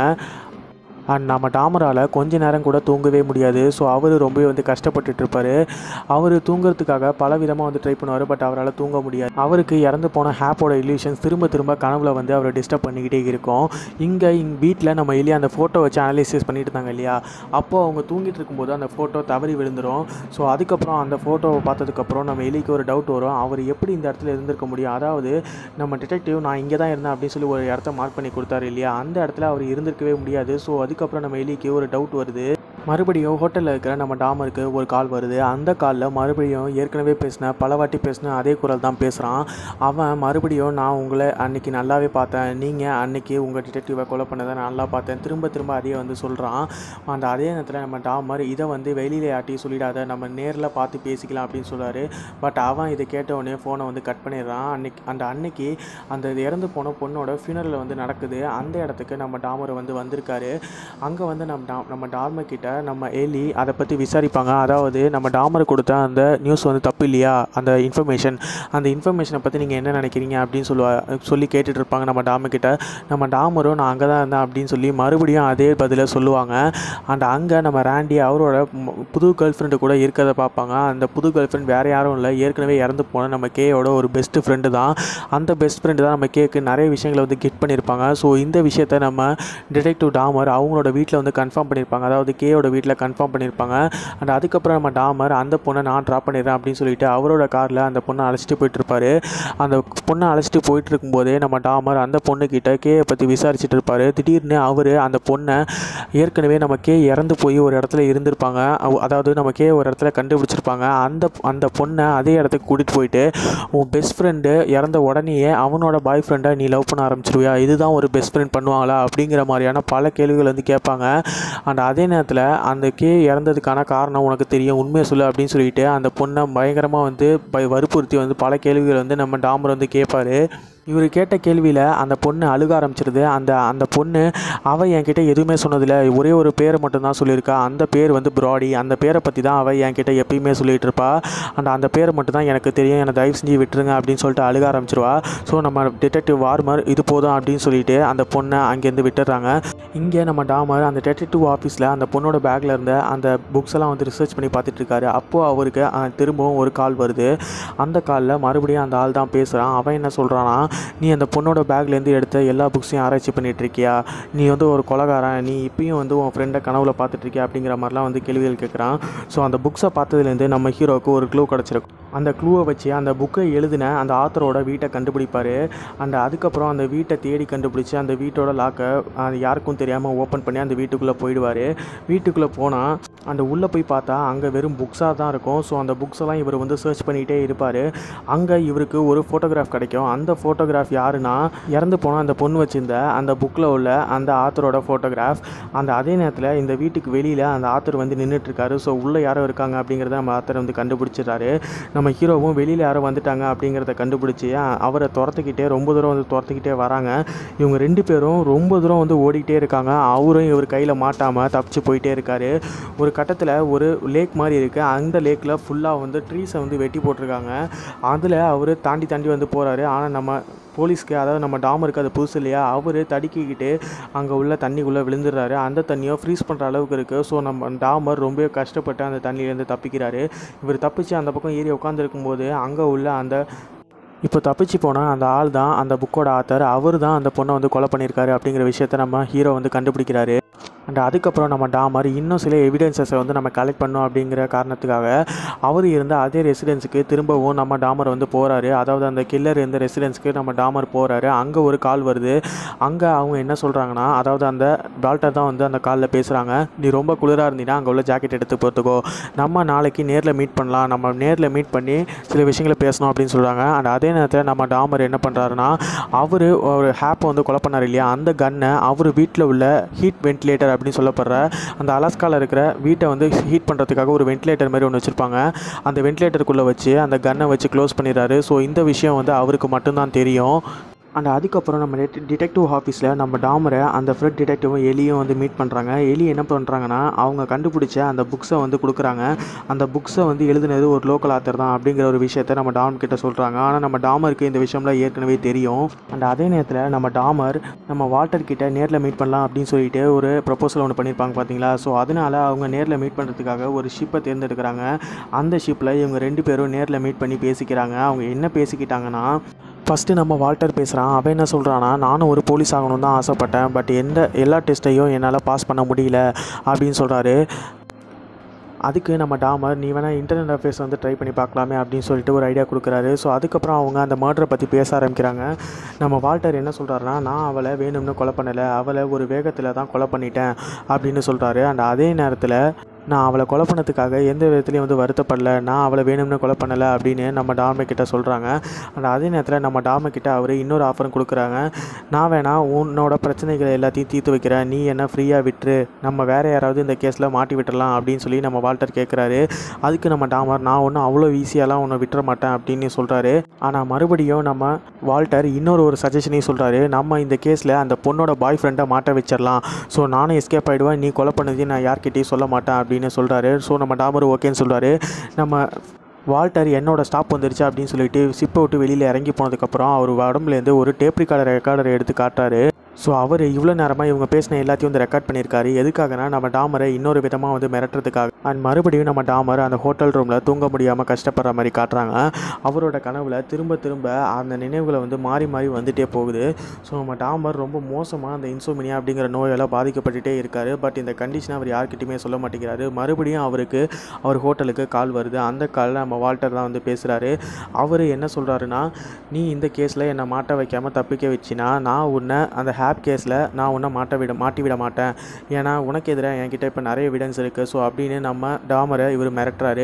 அண்ட் நம்ம டாமரால் கொஞ்ச நேரம் கூட தூங்கவே முடியாது ஸோ அவர் ரொம்பவே வந்து கஷ்டப்பட்டுட்டு இருப்பாரு அவர் தூங்குறதுக்காக பல விதமாக வந்து ட்ரை பண்ணுவார் பட் அவரால் தூங்க முடியாது அவருக்கு இறந்து போன ஹேப்போட இல்யூஷன்ஸ் திரும்ப திரும்ப கனவுல வந்து அவரை டிஸ்டர்ப் பண்ணிக்கிட்டே இருக்கும் இங்கே இங்கே வீட்டில் நம்ம எலியா அந்த ஃபோட்டோ வச்சு அனலைசிஸ் பண்ணிட்டு இருந்தாங்க இல்லையா அப்போது அவங்க தூங்கிட்டு இருக்கும்போது அந்த ஃபோட்டோ தவறி விழுந்துடும் ஸோ அதுக்கப்புறம் அந்த ஃபோட்டோவை பார்த்ததுக்கப்புறம் நம்ம எலிக்கு ஒரு டவுட் வரும் அவர் எப்படி இந்த இடத்துல இருந்திருக்க முடியும் அதாவது நம்ம டிடெக்டிவ் நான் இங்கே தான் இருந்தேன் அப்படின்னு சொல்லி ஒரு இடத்த மார்க் பண்ணி கொடுத்தாரு இல்லையா அந்த இடத்துல அவர் இருந்திருக்கவே முடியாது ஸோ அதுக்கப்புறம் நம்ம எலிக்கு ஒரு டவுட் வருது மறுபடியும் ஹோட்டலில் இருக்கிற நம்ம டாமருக்கு ஒரு கால் வருது அந்த காலில் மறுபடியும் ஏற்கனவே பேசின பல வாட்டி பேசின அதே குரல் தான் பேசுகிறான் அவன் மறுபடியும் நான் உங்களை அன்னைக்கு நல்லாவே பார்த்தேன் நீங்கள் அன்னைக்கு உங்கள் டிடெக்டிவை கொலை பண்ணதை நான் நல்லா பார்த்தேன் திரும்ப திரும்ப அதையே வந்து சொல்கிறான் அந்த அதே நேரத்தில் நம்ம டாமர் இதை வந்து வெளியில் யாட்டி சொல்லிடாத நம்ம நேரில் பார்த்து பேசிக்கலாம் அப்படின்னு சொல்றாரு பட் அவன் இதை கேட்ட உடனே ஃபோனை வந்து கட் பண்ணிடுறான் அன்னைக்கு அந்த அன்னைக்கு அந்த இறந்து போன பொண்ணோட ஃபியூனரல் வந்து நடக்குது அந்த இடத்துக்கு நம்ம டாமர் வந்து வந்திருக்காரு அங்கே வந்து நம்ம டா நம்ம டாமர் கிட்ட நம்ம ஏலி அதை பற்றி விசாரிப்பாங்க அதாவது நம்ம டாமர் கொடுத்த அந்த நியூஸ் வந்து தப்பு இல்லையா அந்த இன்ஃபர்மேஷன் அந்த இன்ஃபர்மேஷனை பற்றி நீங்கள் என்ன நினைக்கிறீங்க அப்படின்னு சொல்லுவா சொல்லி கேட்டுட்டு இருப்பாங்க நம்ம டாமர் கிட்ட நம்ம டாமரும் நான் அங்கே தான் இருந்தேன் அப்படின்னு சொல்லி மறுபடியும் அதே பதிலை சொல்லுவாங்க அண்ட் அங்கே நம்ம ராண்டி அவரோட ம- புது கேர்ள் ஃப்ரெண்டு கூட இருக்கிறத பார்ப்பாங்க அந்த புது கேர்ள் ஃப்ரெண்ட் வேறு யாரும் இல்லை ஏற்கனவே இறந்து போன நம்ம கேயோட ஒரு பெஸ்ட் ஃப்ரெண்டு தான் அந்த பெஸ்ட் ஃப்ரெண்டு தான் நம்ம கேக்கு நிறைய விஷயங்களை வந்து கிட் பண்ணியிருப்பாங்க ஸோ இந்த விஷயத்த நம்ம டிடெக்டிவ் டாமர் அவங்களோட வீட்டில் வந்து கன்ஃபார்ம் பண்ணியிருப்பாங்க அதாவது கேயோட வீட்டில் கன்ஃபார்ம் பண்ணியிருப்பாங்க அண்ட் அதுக்கப்புறம் நம்ம டாமர் அந்த பொண்ணை நான் ட்ராப் பண்ணிடுறேன் அப்படின்னு சொல்லிட்டு அவரோட காரில் அந்த பொண்ணை அழைச்சிட்டு போயிட்டு இருப்பாரு அந்த பொண்ணை அழைச்சிட்டு போயிட்டு இருக்கும்போதே நம்ம டாமர் அந்த பொண்ணுக்கிட்ட கேயை பற்றி விசாரிச்சுட்டு இருப்பாரு திடீர்னு அவர் அந்த பொண்ணை ஏற்கனவே நம்ம கே இறந்து போய் ஒரு இடத்துல இருந்திருப்பாங்க அவ- அதாவது நம்ம கே ஒரு இடத்துல கண்டுபிடிச்சிருப்பாங்க அந்த அந்த பொண்ணை அதே இடத்துக்கு கூட்டிகிட்டு போயிட்டு உன் பெஸ்ட் ஃப்ரெண்டு இறந்த உடனேயே அவனோட பாய் ஃப்ரெண்டை நீ லவ் பண்ண ஆரம்பிச்சிருவியா இதுதான் ஒரு பெஸ்ட் ஃப்ரெண்ட் பண்ணுவாங்களா அப்படிங்கிற மாதிரியான பல கேள்விகள் வந்து கேட்பாங்க அண்ட் அதே நேரத்தில் அந்த கே இறந்ததுக்கான காரணம் உனக்கு தெரியும் உண்மையை சொல்லு அப்படின்னு சொல்லிட்டு அந்த பொண்ணை பயங்கரமாக வந்து ப- வற்புறுத்தி வந்து பல கேள்விகள் வந்து நம்ம டாமர் வந்து கேட்பாரு இவர் கேட்ட கேள்வியில் அந்த பொண்ணு அழுக ஆரம்பிச்சிருது அந்த அந்த பொண்ணு அவள் என்கிட்ட எதுவுமே சொன்னதில்ல ஒரே ஒரு பேரை மட்டும்தான் சொல்லியிருக்கா அந்த பேர் வந்து ப்ராடி அந்த பேரை பற்றி தான் அவள் என்கிட்ட எப்பயுமே சொல்லிகிட்டு இருப்பா அந்த அந்த பேரை மட்டும் தான் எனக்கு தெரியும் என்னை தயவு செஞ்சு விட்டுருங்க அப்படின்னு சொல்லிட்டு அழுக ஆரம்பிச்சிருவா ஸோ நம்ம டிடெக்டிவ் வார்மர் இது போதும் அப்படின்னு சொல்லிட்டு அந்த பொண்ணை அங்கேருந்து விட்டுடுறாங்க இங்கே நம்ம டாமர் அந்த டிடெக்டிவ் ஆஃபீஸில் அந்த பொண்ணோட பேக்கில் இருந்த அந்த புக்ஸ் எல்லாம் வந்து ரிசர்ச் பண்ணி பார்த்துட்டு இருக்காரு அப்போது அவருக்கு அஹ், திரும்பவும் ஒரு கால் வருது அந்த காலில் மறுபடியும் அந்த ஆள் தான் பேசுகிறான் அவன் என்ன சொல்கிறான்னா நீ அந்த பொண்ணோட பேக்லேருந்து எடுத்த எல்லா புக்ஸையும் ஆராய்ச்சி பண்ணிட்டு இருக்கியா நீ வந்து ஒரு கொலகாரன் நீ இப்பயும் வந்து உன் ஃப்ரெண்டை கனவுல பார்த்துட்டு இருக்கியா அப்படிங்கிற மாதிரிலாம் வந்து கேள்விகள் கேட்குறான் ஸோ அந்த புக்ஸை பார்த்ததுலேருந்து நம்ம ஹீரோவுக்கு ஒரு க்ளூ கிடச்சிருக்கும் அந்த க்ளூவை வச்சு அந்த புக்கை எழுதின அந்த ஆத்தரோட வீட்டை கண்டுபிடிப்பார் அண்ட் அதுக்கப்புறம் அந்த வீட்டை தேடி கண்டுபிடிச்சி அந்த வீட்டோட லாக்கை யாருக்கும் தெரியாமல் ஓப்பன் பண்ணி அந்த வீட்டுக்குள்ளே போயிடுவார் வீட்டுக்குள்ளே போனால் அந்த உள்ளே போய் பார்த்தா அங்கே வெறும் புக்ஸாக தான் இருக்கும் ஸோ அந்த புக்ஸ் எல்லாம் இவர் வந்து சர்ச் பண்ணிகிட்டே இருப்பார் அங்கே இவருக்கு ஒரு ஃபோட்டோகிராஃப் கிடைக்கும் அந்த ஃபோட்டோகிராஃப் யாருன்னா இறந்து போன அந்த பொண்ணு வச்சிருந்த அந்த புக்கில் உள்ள அந்த ஆத்தரோட ஃபோட்டோகிராஃப் அந்த அதே நேரத்தில் இந்த வீட்டுக்கு வெளியில் அந்த ஆத்தர் வந்து நின்றுட்டு இருக்காரு ஸோ உள்ளே யாரோ இருக்காங்க அப்படிங்கிறத நம்ம ஆத்தர் வந்து கண்டுபிடிச்சிடுறாரு நம்ம ஹீரோவும் வெளியில் யாரோ வந்துட்டாங்க அப்படிங்கிறத கண்டுபிடிச்சி அஹ், அவரை துரத்துக்கிட்டே ரொம்ப தூரம் வந்து துரத்துக்கிட்டே வராங்க இவங்க ரெண்டு பேரும் ரொம்ப தூரம் வந்து ஓடிக்கிட்டே இருக்காங்க அவரும் இவர் கையில் மாட்டாமல் தப்பிச்சு போயிட்டே இருக்காரு ஒரு கட்டத்தில் ஒரு லேக் மாதிரி இருக்குது அந்த லேக்கில் ஃபுல்லாக வந்து ட்ரீஸை வந்து வெட்டி போட்டிருக்காங்க அதில் அவர் தாண்டி தாண்டி வந்து போகிறாரு ஆனால் நம்ம போலீஸ்க்கு அதாவது நம்ம டாமருக்கு அது புதுசு இல்லையா அவர் தடுக்கிக்கிட்டு அங்கே உள்ள தண்ணிக்குள்ளே விழுந்துடுறாரு அந்த தண்ணியை ஃப்ரீஸ் பண்ணுற அளவுக்கு இருக்குது ஸோ நம்ம டாமர் ரொம்ப கஷ்டப்பட்டு அந்த தண்ணியிலேருந்து தப்பிக்கிறாரு இவர் தப்பிச்சு அந்த பக்கம் ஏறி உட்காந்துருக்கும் போது அங்கே உள்ள அந்த இப்போ தப்பிச்சு போன அந்த ஆள் தான் அந்த புக்கோட ஆத்தர் அவர் தான் அந்த பொண்ணை வந்து கொலை பண்ணியிருக்காரு அப்படிங்கிற விஷயத்த நம்ம ஹீரோ வந்து கண்டுபிடிக்கிறாரு அண்ட் அதுக்கப்புறம் நம்ம டாமர் இன்னும் சில எவிடன்சஸை வந்து நம்ம கலெக்ட் பண்ணோம் அப்படிங்கிற காரணத்துக்காக அவர் இருந்த அதே ரெசிடென்ஸுக்கு திரும்பவும் நம்ம டாமர் வந்து போகிறாரு அதாவது அந்த கில்லர் இருந்த ரெசிடென்ஸ்க்கு நம்ம டாமர் போகிறாரு அங்கே ஒரு கால் வருது அங்கே அவங்க என்ன சொல்கிறாங்கன்னா அதாவது அந்த டாக்டர் தான் வந்து அந்த காலில் பேசுகிறாங்க நீ ரொம்ப குளிராக இருந்தீங்கன்னா அங்கே உள்ள ஜாக்கெட் எடுத்து போத்துக்கோ நம்ம நாளைக்கு நேரில் மீட் பண்ணலாம் நம்ம நேரில் மீட் பண்ணி சில விஷயங்களை பேசணும் அப்படின்னு சொல்கிறாங்க அண்ட் அதே நேரத்தில் நம்ம டாமர் என்ன பண்ணுறாருன்னா அவர் ஒரு ஹேப்பை வந்து கொலை பண்ணார் இல்லையா அந்த கன்னை அவர் வீட்டில் உள்ள ஹீட் வென்டிலேட்டர் அப்படின்னு சொல்லப்படுற அந்த அலாஸ்காவில் இருக்கிற வீட்டை வந்து ஹீட் பண்ணுறதுக்காக ஒரு வென்டிலேட்டர் மாதிரி ஒன்று வச்சுருப்பாங்க அந்த வென்டிலேட்டருக்குள்ளே வச்சு அந்த கன்னை வச்சு க்ளோஸ் பண்ணிடுறாரு ஸோ இந்த விஷயம் வந்து அவருக்கு மட்டும்தான் தெரியும் அண்ட் அதுக்கப்புறம் நம்ம டிடெக்டிவ் ஆஃபீஸில் நம்ம டாமரை அந்த ஃப்ரெட் டிடெக்டிவும் எலியும் வந்து மீட் பண்ணுறாங்க எலி என்ன பண்ணுறாங்கன்னா அவங்க கண்டுபிடிச்ச அந்த புக்ஸை வந்து கொடுக்குறாங்க அந்த புக்ஸை வந்து எழுதுனது ஒரு லோக்கல் ஆத்தர் தான் அப்படிங்கிற ஒரு விஷயத்த நம்ம டாம் கிட்ட சொல்கிறாங்க ஆனால் நம்ம டாமருக்கு இந்த விஷயம்லாம் ஏற்கனவே தெரியும் அண்ட் அதே நேரத்தில் நம்ம டாமர் நம்ம வால்டர் கிட்ட நேரில் மீட் பண்ணலாம் அப்படின்னு சொல்லிட்டு ஒரு ப்ரொபோசல் ஒன்று பண்ணியிருப்பாங்க பார்த்தீங்களா ஸோ அதனால அவங்க நேரில் மீட் பண்ணுறதுக்காக ஒரு ஷிப்பை தேர்ந்தெடுக்கிறாங்க அந்த ஷிப்பில் இவங்க ரெண்டு பேரும் நேரில் மீட் பண்ணி பேசிக்கிறாங்க அவங்க என்ன பேசிக்கிட்டாங்கன்னா ஃபஸ்ட்டு நம்ம வால்டர் பேசுகிறான் அவன் என்ன சொல்கிறான்னா நானும் ஒரு போலீஸ் ஆகணும்னு தான் ஆசைப்பட்டேன் பட் எந்த எல்லா டெஸ்ட்டையும் என்னால் பாஸ் பண்ண முடியல அப்படின்னு சொல்கிறாரு அதுக்கு நம்ம டாமர் நீ வேணால் இன்டர்நெட் அஃபேர்ஸ் வந்து ட்ரை பண்ணி பார்க்கலாமே அப்படின்னு சொல்லிட்டு ஒரு ஐடியா கொடுக்குறாரு ஸோ அதுக்கப்புறம் அவங்க அந்த மர்டரை பற்றி பேச ஆரம்பிக்கிறாங்க நம்ம வால்டர் என்ன சொல்கிறாருன்னா நான் அவளை வேணும்னு கொலை பண்ணலை அவளை ஒரு வேகத்தில் தான் கொலை பண்ணிட்டேன் அப்படின்னு சொல்கிறாரு அண்ட் அதே நேரத்தில் நான் அவளை கொலை பண்ணதுக்காக எந்த விதத்துலையும் வந்து வருத்தப்படல நான் அவளை வேணும்னு கொலை பண்ணலை அப்படின்னு நம்ம டாமை கிட்ட சொல்கிறாங்க அண்ட் அதே நேரத்தில் நம்ம டாமை கிட்ட அவர் இன்னொரு ஆஃபரும் கொடுக்குறாங்க நான் வேணா உன்னோட பிரச்சனைகளை எல்லாத்தையும் தீர்த்து வைக்கிறேன் நீ என்ன ஃப்ரீயாக விட்டுரு நம்ம வேறு யாராவது இந்த கேஸில் மாட்டி விட்டுறலாம் அப்படின்னு சொல்லி நம்ம வால்டர் கேட்குறாரு அதுக்கு நம்ம டாமர் நான் ஒன்றும் அவ்வளோ ஈஸியாலாம் உன்னை விட்டுற மாட்டேன் அப்படின்னு சொல்கிறாரு ஆனால் மறுபடியும் நம்ம வால்டர் இன்னொரு ஒரு சஜஷனையும் சொல்கிறாரு நம்ம இந்த கேஸில் அந்த பொண்ணோட பாய் ஃப்ரெண்டை மாட்ட வச்சிடலாம் ஸோ நானும் எஸ்கேப் ஆகிடுவேன் நீ கொலை பண்ணதையும் நான் யார்கிட்டயும் சொல்ல மாட்டேன் அப்படின்னு சொல்கிறாரு ஸோ நம்ம டாமர் ஓகேன்னு சொல்கிறாரு நம்ம வால்டர் என்னோட ஸ்டாப் வந்துருச்சு அப்படின்னு சொல்லிட்டு சிப்பை விட்டு வெளியில் இறங்கி போனதுக்கப்புறம் அவர் உடம்புலேருந்து ஒரு டேப் ரெக்கார்டர் ரெக்கார்டரை எடுத்து காட்டுறாரு ஸோ அவர் இவ்வளோ நேரமாக இவங்க பேசின எல்லாத்தையும் வந்து ரெக்கார்ட் பண்ணியிருக்காரு எதுக்காகனா நம்ம டாமரை இன்னொரு விதமாக வந்து மிரட்டுறதுக்காக அண்ட் மறுபடியும் நம்ம டாமர் அந்த ஹோட்டல் ரூமில் தூங்க முடியாமல் கஷ்டப்படுற மாதிரி காட்டுறாங்க அவரோட கனவில் திரும்ப திரும்ப அந்த நினைவுகளை வந்து மாறி மாறி வந்துட்டே போகுது ஸோ நம்ம டாமர் ரொம்ப மோசமாக அந்த இன்சோமினியா அப்படிங்கிற நோயால் பாதிக்கப்பட்டுட்டே இருக்காரு பட் இந்த கண்டிஷனை அவர் யார்கிட்டையுமே சொல்ல மாட்டேங்கிறாரு மறுபடியும் அவருக்கு அவர் ஹோட்டலுக்கு கால் வருது அந்த காலில் நம்ம வால்டர் தான் வந்து பேசுகிறாரு அவர் என்ன சொல்கிறாருன்னா நீ இந்த கேஸில் என்னை மாட்ட வைக்காமல் தப்பிக்க வச்சினா நான் உன்னை அந்த ஹேப் கேஸில் நான் உன்னை மாட்ட விட மாட்டி விட மாட்டேன் ஏன்னா உனக்கு எதிராக என்கிட்ட இப்போ நிறைய எவிடன்ஸ் இருக்குது ஸோ அப்படின்னு நம்ம டாமரை இவர் மிரட்டுறாரு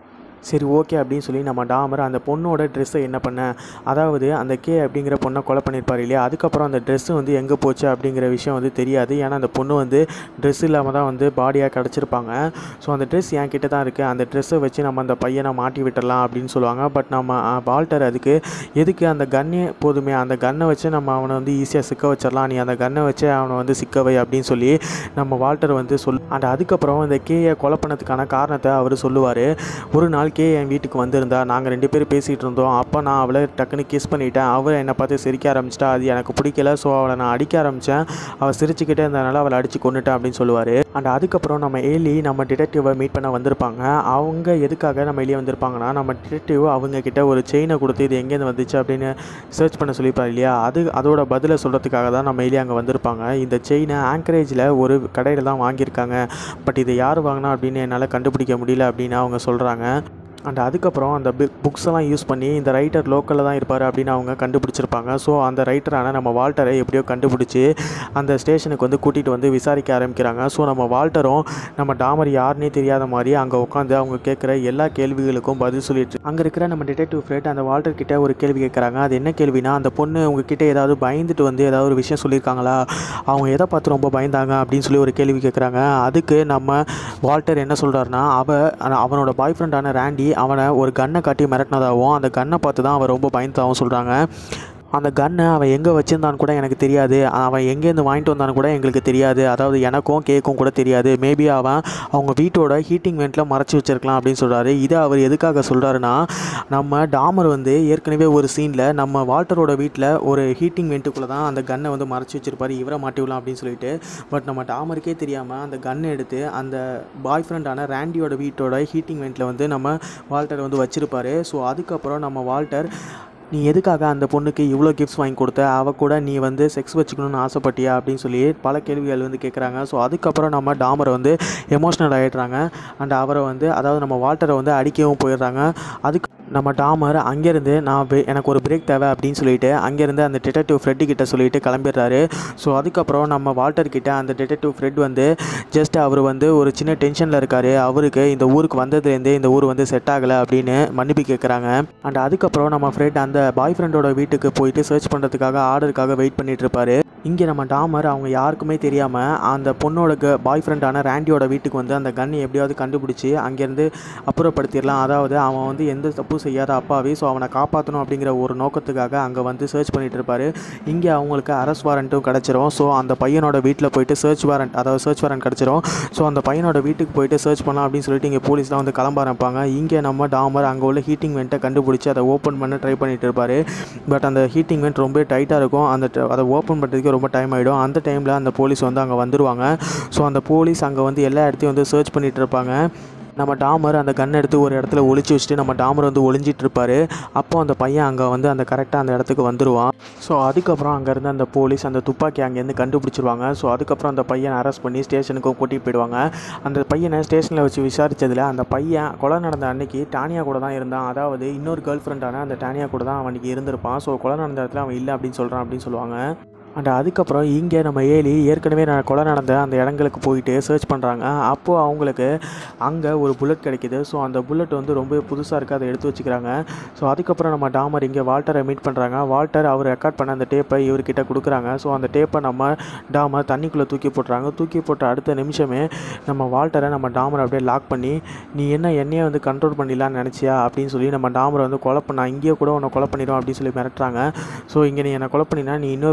சரி ஓகே அப்படின்னு சொல்லி நம்ம டாமர் அந்த பொண்ணோட ட்ரெஸ்ஸை என்ன பண்ண அதாவது அந்த கே அப்படிங்கிற பொண்ணை கொலை பண்ணியிருப்பார் இல்லையா அதுக்கப்புறம் அந்த ட்ரெஸ்ஸு வந்து எங்கே போச்சு அப்படிங்கிற விஷயம் வந்து தெரியாது ஏன்னா அந்த பொண்ணு வந்து ட்ரெஸ் இல்லாமல் தான் வந்து பாடியாக கிடச்சிருப்பாங்க ஸோ அந்த ட்ரெஸ் என் கிட்ட தான் இருக்குது அந்த ட்ரெஸ்ஸை வச்சு நம்ம அந்த பையனை மாட்டி விட்டுடலாம் அப்படின்னு சொல்லுவாங்க பட் நம்ம வால்டர் அதுக்கு எதுக்கு அந்த கன்னே போதுமே அந்த கன்னை வச்சு நம்ம அவனை வந்து ஈஸியாக சிக்க வச்சிடலாம் நீ அந்த கன்னை வச்சு அவனை வந்து சிக்கவை அப்படின்னு சொல்லி நம்ம வால்டர் வந்து சொல் அண்ட் அதுக்கப்புறம் இந்த கேயை கொலை பண்ணதுக்கான காரணத்தை அவர் சொல்லுவார் ஒரு நாள் கே என் வீட்டுக்கு வந்திருந்தா நாங்கள் ரெண்டு பேரும் பேசிகிட்டு இருந்தோம் அப்போ நான் அவளை டக்குன்னு கிஸ் பண்ணிட்டேன் அவள் என்னை பார்த்து சிரிக்க ஆரம்பிச்சிட்டா அது எனக்கு பிடிக்கல ஸோ அவளை நான் அடிக்க ஆரம்பித்தேன் அவள் சிரிச்சுக்கிட்டே இருந்ததுனால அவளை அடித்து கொண்டுட்டேன் அப்படின்னு சொல்லுவார் அண்ட் அதுக்கப்புறம் நம்ம ஏலி நம்ம டிடெக்டிவை மீட் பண்ண வந்திருப்பாங்க அவங்க எதுக்காக நம்ம வெளியே வந்திருப்பாங்கன்னா நம்ம டிடெக்டிவ் அவங்க கிட்ட ஒரு செயினை கொடுத்து இது எங்கேருந்து வந்துச்சு அப்படின்னு சர்ச் பண்ண சொல்லியிருப்பாரு இல்லையா அது அதோட பதிலை சொல்கிறதுக்காக தான் நம்ம வெளியே அங்கே வந்திருப்பாங்க இந்த செயினை ஆங்கரேஜில் ஒரு கடையில் தான் வாங்கியிருக்காங்க பட் இதை யார் வாங்கினா அப்படின்னு என்னால் கண்டுபிடிக்க முடியல அப்படின்னு அவங்க சொல்கிறாங்க அண்ட் அதுக்கப்புறம் அந்த புக்ஸ் எல்லாம் யூஸ் பண்ணி இந்த ரைட்டர் லோக்கலில் தான் இருப்பார் அப்படின்னு அவங்க கண்டுபிடிச்சிருப்பாங்க ஸோ அந்த ரைட்டரான நம்ம வால்டரை எப்படியோ கண்டுபிடிச்சி அந்த ஸ்டேஷனுக்கு வந்து கூட்டிகிட்டு வந்து விசாரிக்க ஆரம்பிக்கிறாங்க ஸோ நம்ம வால்டரும் நம்ம டாமர் யாருன்னே தெரியாத மாதிரி அங்கே உட்காந்து அவங்க கேட்குற எல்லா கேள்விகளுக்கும் பதில் சொல்லிட்டு அங்கே இருக்கிற நம்ம டிடெக்டிவ் ஃப்ரெட் அந்த வால்டர் கிட்ட ஒரு கேள்வி கேட்குறாங்க அது என்ன கேள்வினா அந்த பொண்ணு உங்ககிட்ட ஏதாவது பயந்துட்டு வந்து ஏதாவது ஒரு விஷயம் சொல்லியிருக்காங்களா அவங்க எதை பார்த்து ரொம்ப பயந்தாங்க அப்படின்னு சொல்லி ஒரு கேள்வி கேட்குறாங்க அதுக்கு நம்ம வால்டர் என்ன சொல்கிறாருன்னா அவ அவனோட பாய் ஃப்ரெண்டான ரேண்டி அவனை ஒரு கன்னை காட்டி மிரட்டினதாகவும் அந்த கன்னை பார்த்து தான் அவன் ரொம்ப பயந்ததாகவும் சொல்கிறாங்க அந்த கன்னை அவன் எங்கே வச்சுருந்தான்னு கூட எனக்கு தெரியாது அவன் எங்கேருந்து வாங்கிட்டு வந்தான்னு கூட எங்களுக்கு தெரியாது அதாவது எனக்கும் கேக்கும் கூட தெரியாது மேபி அவன் அவங்க வீட்டோட ஹீட்டிங் வெண்ட்டில் மறைச்சி வச்சிருக்கலாம் அப்படின்னு சொல்கிறாரு இதை அவர் எதுக்காக சொல்கிறாருன்னா நம்ம டாமர் வந்து ஏற்கனவே ஒரு சீனில் நம்ம வால்டரோட வீட்டில் ஒரு ஹீட்டிங் வெண்ட்டுக்குள்ளே தான் அந்த கன்னை வந்து மறைச்சி வச்சிருப்பாரு இவரை மாட்டி விடலாம் அப்படின்னு சொல்லிட்டு பட் நம்ம டாமருக்கே தெரியாமல் அந்த கன்னை எடுத்து அந்த பாய் ஃப்ரெண்டான ரேண்டியோட வீட்டோட ஹீட்டிங் வெண்ட்டில் வந்து நம்ம வால்டர் வந்து வச்சிருப்பாரு ஸோ அதுக்கப்புறம் நம்ம வால்டர் நீ எதுக்காக அந்த பொண்ணுக்கு இவ்வளோ கிஃப்ட்ஸ் வாங்கி கொடுத்த அவ கூட நீ வந்து செக்ஸ் வச்சுக்கணும்னு ஆசைப்பட்டியா அப்படின்னு சொல்லி பல கேள்விகள் வந்து கேட்குறாங்க ஸோ அதுக்கப்புறம் நம்ம டாமரை வந்து எமோஷ்னல் ஆகிடுறாங்க அண்ட் அவரை வந்து அதாவது நம்ம வால்டரை வந்து அடிக்கவும் போயிடுறாங்க அதுக்கு நம்ம டாமர் அங்கேருந்து நான் வே- எனக்கு ஒரு பிரேக் தேவை அப்படின்னு சொல்லிட்டு அங்கேருந்து அந்த டிடெக்டிவ் ஃப்ரெட்டு கிட்ட சொல்லிட்டு கிளம்பிடுறாரு ஸோ அதுக்கப்புறம் நம்ம வால்டர் கிட்ட அந்த டிடெக்டிவ் ஃப்ரெட் வந்து ஜஸ்ட் அவர் வந்து ஒரு சின்ன டென்ஷனில் இருக்கார் அவருக்கு இந்த ஊருக்கு வந்ததுலேருந்தே இந்த ஊர் வந்து செட் ஆகலை அப்படின்னு மன்னிப்பு கேட்குறாங்க அண்ட் அதுக்கப்புறம் நம்ம ஃப்ரெட் அந்த பாய் ஃப்ரெண்டோட வீட்டுக்கு போயிட்டு சர்ச் பண்ணுறதுக்காக ஆர்டருக்காக வெயிட் பண்ணிட்டு இருப்பாரு இங்கே நம்ம டாமர் அவங்க யாருக்குமே தெரியாமல் அந்த பொண்ணோட க பாய் ஃப்ரெண்டான ரேண்டியோட வீட்டுக்கு வந்து அந்த கன்னை எப்படியாவது கண்டுபிடிச்சி அங்கேருந்து அப்புறப்படுத்திடலாம் அதாவது அவன் வந்து எந்த தப்பும் செய்யாத அப்பாவே ஸோ அவனை காப்பாற்றணும் அப்படிங்கிற ஒரு நோக்கத்துக்காக அங்கே வந்து சர்ச் பண்ணிட்டு இருப்பாரு இங்கே அவங்களுக்கு அரெஸ்ட் வாரண்ட்டும் கிடச்சிரும் ஸோ அந்த பையனோட வீட்டில் போயிட்டு சர்ச் வாரண்ட் அதாவது சர்ச் வாரண்ட் கிடச்சிரும் ஸோ அந்த பையனோட வீட்டுக்கு போயிட்டு சர்ச் பண்ணலாம் அப்படின்னு சொல்லிட்டு இங்கே போலீஸ்லாம் வந்து கிளம்ப ஆரம்பிப்பாங்க இங்கே நம்ம டாமர் அங்கே உள்ள ஹீட்டிங் வெண்ட்டை கண்டுபிடிச்சி அதை ஓப்பன் பண்ண ட்ரை பண்ணிட்டு இருப்பாரு பட் அந்த ஹீட்டிங் வெண்ட் ரொம்ப டைட்டாக இருக்கும் அந்த ட- அதை ஓப்பன் பண்ணுறதுக்கு ரொம்ப டைம் ஆகிடும் அந்த டைமில் அந்த போலீஸ் வந்து அங்கே வந்துருவாங்க ஸோ அந்த போலீஸ் அங்கே வந்து எல்லா இடத்தையும் வந்து சர்ச் பண்ணிட்டு இருப்பாங்க நம்ம டாமர் அந்த கன் எடுத்து ஒரு இடத்துல ஒளிச்சு வச்சுட்டு நம்ம டாமர் வந்து ஒளிஞ்சிட்டு இருப்பாரு அப்போ அந்த பையன் அங்கே வந்து அந்த கரெக்டாக அந்த இடத்துக்கு வந்துடுவான் ஸோ அதுக்கப்புறம் அங்கேருந்து அந்த போலீஸ் அந்த துப்பாக்கி அங்கேருந்து கண்டுபிடிச்சிருவாங்க ஸோ அதுக்கப்புறம் அந்த பையனை அரெஸ்ட் பண்ணி ஸ்டேஷனுக்கும் கூட்டிகிட்டு போயிடுவாங்க அந்த பையனை ஸ்டேஷனில் வச்சு விசாரிச்சதுல அந்த பையன் கொலை நடந்த அன்னைக்கு டானியா கூட தான் இருந்தான் அதாவது இன்னொரு கேர்ள் ஃப்ரெண்டான அந்த டானியா கூட தான் அவனுக்கு இருந்திருப்பான் ஸோ கொலை நடந்த இடத்துல அவன் இல்லை அப்படின்னு சொல்கிறான் அப்படின்னு சொல்லுவாங்க அண்ட் அதுக்கப்புறம் இங்கே நம்ம ஏலி ஏற்கனவே நான் கொலை நடந்த அந்த இடங்களுக்கு போயிட்டு சர்ச் பண்ணுறாங்க அப்போது அவங்களுக்கு அங்கே ஒரு புல்லட் கிடைக்குது ஸோ அந்த புல்லட் வந்து ரொம்ப புதுசாக இருக்குது அதை எடுத்து வச்சுக்கிறாங்க ஸோ அதுக்கப்புறம் நம்ம டாமர் இங்கே வால்டரை மீட் பண்ணுறாங்க வால்டர் அவர் ரெக்கார்ட் பண்ண அந்த டேப்பை இவர்கிட்ட கொடுக்குறாங்க ஸோ அந்த டேப்பை நம்ம டாமர் தண்ணிக்குள்ளே தூக்கி போட்டுறாங்க தூக்கி போட்ட அடுத்த நிமிஷமே நம்ம வால்டரை நம்ம டாமரை அப்படியே லாக் பண்ணி நீ என்ன என்னையே வந்து கண்ட்ரோல் பண்ணிடலான்னு நினச்சியா அப்படின்னு சொல்லி நம்ம டாமரை வந்து கொலை பண்ண இங்கேயே கூட உன்னை கொலை பண்ணிடும் அப்படின்னு சொல்லி மிரட்டுறாங்க ஸோ இங்கே நீ என்னை கொலை பண்ணினா நீ இன்னொரு பிரச்சனையில் தான்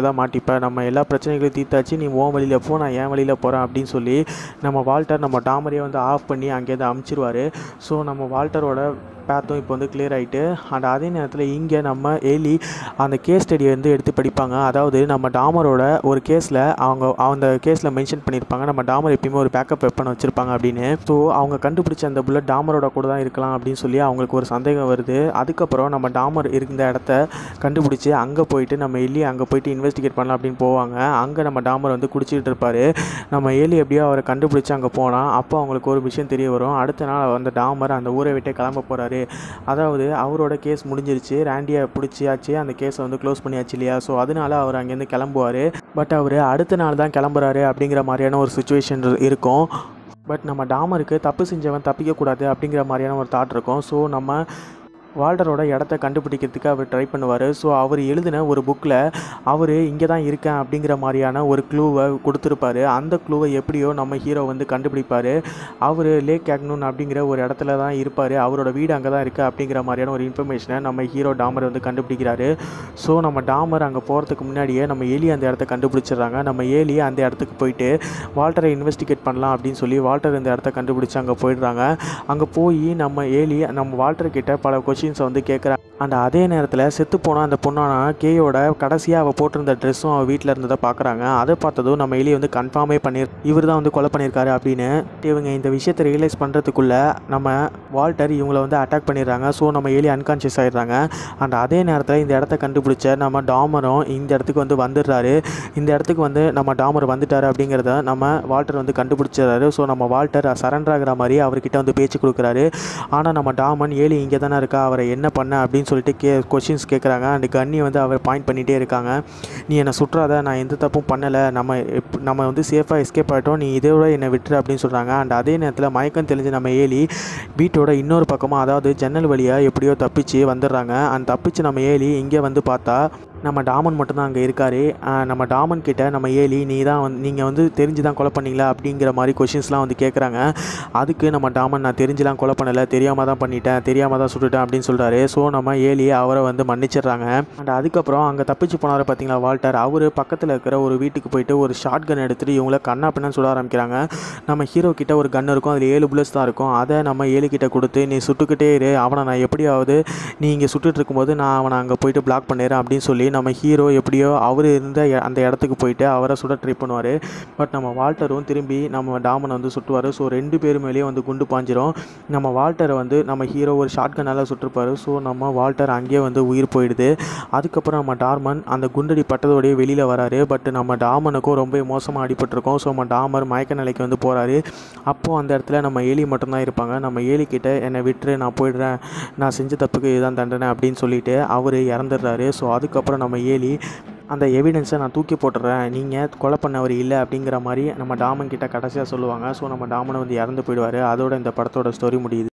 தான் மாட்டிப்ப நம்ம எல்லா பிரச்சனைகளையும் தீர்த்தாச்சு நீ உன் வழியில் போ நான் என் வழியில் போகிறேன் அப்படின்னு சொல்லி நம்ம வால்டர் நம்ம டாமரையை வந்து ஆஃப் பண்ணி அங்கேருந்து அமுச்சிருவார் ஸோ நம்ம வால்டரோட பேத்தும் இப்போ வந்து கிளியர் ஆகிட்டு அண்ட் அதே நேரத்தில் இங்கே நம்ம ஏலி அந்த கேஸ் ஸ்டடியை வந்து எடுத்து படிப்பாங்க அதாவது நம்ம டாமரோட ஒரு கேஸில் அவங்க அந்த கேஸில் மென்ஷன் பண்ணியிருப்பாங்க நம்ம டாமர் எப்பயுமே ஒரு பேக்கப் வெப்பன் வச்சுருப்பாங்க அப்படின்னு ஸோ அவங்க கண்டுபிடிச்ச அந்த புல்லட் டாமரோட கூட தான் இருக்கலாம் அப்படின்னு சொல்லி அவங்களுக்கு ஒரு சந்தேகம் வருது அதுக்கப்புறம் நம்ம டாமர் இருந்த இடத்த கண்டுபிடிச்சி அங்கே போயிட்டு நம்ம எலி அங்கே போயிட்டு இன்வெஸ்டிகேட் பண்ணலாம் அப்படின்னு போவாங்க அங்கே நம்ம டாமர் வந்து குடிச்சிட்டு இருப்பார் நம்ம எலி எப்படியோ அவரை கண்டுபிடிச்சி அங்கே போனால் அப்போ அவங்களுக்கு ஒரு விஷயம் தெரிய வரும் அடுத்த நாள் அந்த டாமர் அந்த ஊரை விட்டே கிளம்ப போகிறாரு அதாவது அவரோட கேஸ் முடிஞ்சிருச்சு ரேண்டியை பிடிச்சியாச்சு அந்த கேஸை வந்து க்ளோஸ் பண்ணியாச்சு இல்லையா ஸோ அதனால அவர் அங்கேருந்து கிளம்புவார் பட் அவர் அடுத்த நாள் தான் கிளம்புறாரு அப்படிங்கிற மாதிரியான ஒரு சுச்சுவேஷன் இருக்கும் பட் நம்ம டாமருக்கு தப்பு செஞ்சவன் தப்பிக்கக்கூடாது அப்படிங்கிற மாதிரியான ஒரு தாட் இருக்கும் ஸோ நம்ம வால்டரோட இடத்த கண்டுபிடிக்கிறதுக்கு அவர் ட்ரை பண்ணுவார் ஸோ அவர் எழுதின ஒரு புக்கில் அவர் இங்கே தான் இருக்கேன் அப்படிங்கிற மாதிரியான ஒரு க்ளூவை கொடுத்துருப்பாரு அந்த க்ளூவை எப்படியோ நம்ம ஹீரோ வந்து கண்டுபிடிப்பார் அவர் லேக் கேக்னூன் அப்படிங்கிற ஒரு இடத்துல தான் இருப்பார் அவரோட வீடு அங்கே தான் இருக்குது அப்படிங்கிற மாதிரியான ஒரு இன்ஃபர்மேஷனை நம்ம ஹீரோ டாமர் வந்து கண்டுபிடிக்கிறாரு ஸோ நம்ம டாமர் அங்கே போகிறதுக்கு முன்னாடியே நம்ம ஏலி அந்த இடத்த கண்டுபிடிச்சிடுறாங்க நம்ம ஏலி அந்த இடத்துக்கு போயிட்டு வால்டரை இன்வெஸ்டிகேட் பண்ணலாம் அப்படின்னு சொல்லி வால்டர் இந்த இடத்த கண்டுபிடிச்சி அங்கே போயிடுறாங்க அங்கே போய் நம்ம ஏலி நம்ம வால்டர் கிட்ட பல கொஷின்ஸை வந்து கேட்குறாங்க அண்ட் அதே நேரத்தில் செத்து போன அந்த பொண்ணான கேயோட கடைசியாக அவள் போட்டிருந்த ட்ரெஸ்ஸும் அவள் வீட்டில் இருந்ததை பார்க்குறாங்க அதை பார்த்ததும் நம்ம எலி வந்து கன்ஃபார்மே பண்ணி இவர் தான் வந்து கொலை பண்ணியிருக்காரு அப்படின்னு இவங்க இந்த விஷயத்தை ரியலைஸ் பண்ணுறதுக்குள்ள நம்ம வால்டர் இவங்களை வந்து அட்டாக் பண்ணிடுறாங்க ஸோ நம்ம எலி அன்கான்ஷியஸ் ஆகிடுறாங்க அண்ட் அதே நேரத்தில் இந்த இடத்த கண்டுபிடிச்ச நம்ம டாமரும் இந்த இடத்துக்கு வந்து வந்துடுறாரு இந்த இடத்துக்கு வந்து நம்ம டாமர் வந்துட்டாரு அப்படிங்கிறத நம்ம வால்டர் வந்து கண்டுபிடிச்சிடுறாரு ஸோ நம்ம வால்டர் சரண்டர் ஆகிற மாதிரி அவர்கிட்ட வந்து பேச்சு கொடுக்குறாரு ஆனால் நம்ம டாமன் ஏலி இங்கே தானே இருக்கா அவரை என்ன பண்ண அப்படின்னு சொல்லிட்டு கே கொஷின்ஸ் கேட்குறாங்க அண்ட் கன்னி வந்து அவர் பாயிண்ட் பண்ணிகிட்டே இருக்காங்க நீ என்னை சுற்றாத நான் எந்த தப்பும் பண்ணலை நம்ம எப் நம்ம வந்து சேஃபாக எஸ்கேப் ஆகிட்டோம் நீ இதோட என்னை விட்டுரு அப்படின்னு சொல்கிறாங்க அண்ட் அதே நேரத்தில் மயக்கம் தெளிஞ்சு நம்ம ஏலி வீட்டோட இன்னொரு பக்கமாக அதாவது ஜன்னல் வழியாக எப்படியோ தப்பிச்சு வந்துடுறாங்க அண்ட் தப்பிச்சு நம்ம ஏலி இங்கே வந்து பார்த்தா நம்ம டாமன் மட்டும்தான் அங்கே இருக்கார் நம்ம டாமன் கிட்ட நம்ம ஏலி நீ தான் வந்து நீங்கள் வந்து தெரிஞ்சு தான் கொலை பண்ணீங்களா அப்படிங்கிற மாதிரி கொஷின்ஸ்லாம் வந்து கேட்குறாங்க அதுக்கு நம்ம டாமன் நான் தெரிஞ்சுலாம் கொலை பண்ணலை தெரியாமல் தான் பண்ணிட்டேன் தெரியாமல் தான் சுட்டுட்டேன் அப்படின்னு சொல்கிறாரு ஸோ நம்ம ஏலி அவரை வந்து மன்னிச்சிடுறாங்க அண்ட் அதுக்கப்புறம் அங்கே தப்பிச்சு போனார் பார்த்தீங்களா வால்டர் அவர் பக்கத்தில் இருக்கிற ஒரு வீட்டுக்கு போயிட்டு ஒரு ஷார்ட் கன் எடுத்துகிட்டு இவங்கள கண்ணா பின்னு சுட ஆரம்பிக்கிறாங்க நம்ம ஹீரோ கிட்ட ஒரு கன் இருக்கும் அதில் ஏழு புல்லட்ஸ் தான் இருக்கும் அதை நம்ம ஏழு கிட்ட கொடுத்து நீ சுட்டுக்கிட்டே இரு அவனை நான் எப்படியாவது நீ இங்கே சுட்டுட்டு இருக்கும்போது நான் அவனை அங்கே போயிட்டு பிளாக் பண்ணிடுறேன் அப்படின்னு சொல்லி நம்ம ஹீரோ எப்படியோ அவர் இருந்த எ- அந்த இடத்துக்கு போயிட்டு அவரை சுட ட்ரை பண்ணுவார் பட் நம்ம வால்டரும் திரும்பி நம்ம டாமனை வந்து சுட்டுவார் ஸோ ரெண்டு பேர் மேலேயும் வந்து குண்டு பாஞ்சிரும் நம்ம வால்டரை வந்து நம்ம ஹீரோ ஒரு ஷார்ட் கன்னால் சுட்டிருப்பாரு ஸோ நம்ம வால்டர் அங்கேயே வந்து உயிர் போயிடுது அதுக்கப்புறம் நம்ம டார்மன் அந்த குண்டடி பட்டதோடய வெளியில் வராரு பட் நம்ம டாமனுக்கும் ரொம்ப மோசமாக அடிபட்டிருக்கோம் ஸோ நம்ம டாமர் மயக்க நிலைக்கு வந்து போகிறாரு அப்போது அந்த இடத்துல நம்ம ஏலி மட்டும்தான் இருப்பாங்க நம்ம ஏலி கிட்ட என்னை விட்டுரு நான் போயிடுறேன் நான் செஞ்ச தப்புக்கு இதுதான் தண்டனை அப்படின்னு சொல்லிட்டு அவர் இறந்துடுறாரு ஸோ அதுக்கப்புறம் நம்ம ஏலி அந்த எவிடன்ஸை நான் தூக்கி போட்டுறேன் நீங்கள் கொலை பண்ணவர் இல்லை அப்படிங்கிற மாதிரி நம்ம டாமன் கிட்ட கடைசியாக சொல்லுவாங்க ஸோ நம்ம டாமனை வந்து இறந்து போயிடுவார் அதோட இந்த படத்தோட ஸ்டோரி முடியுது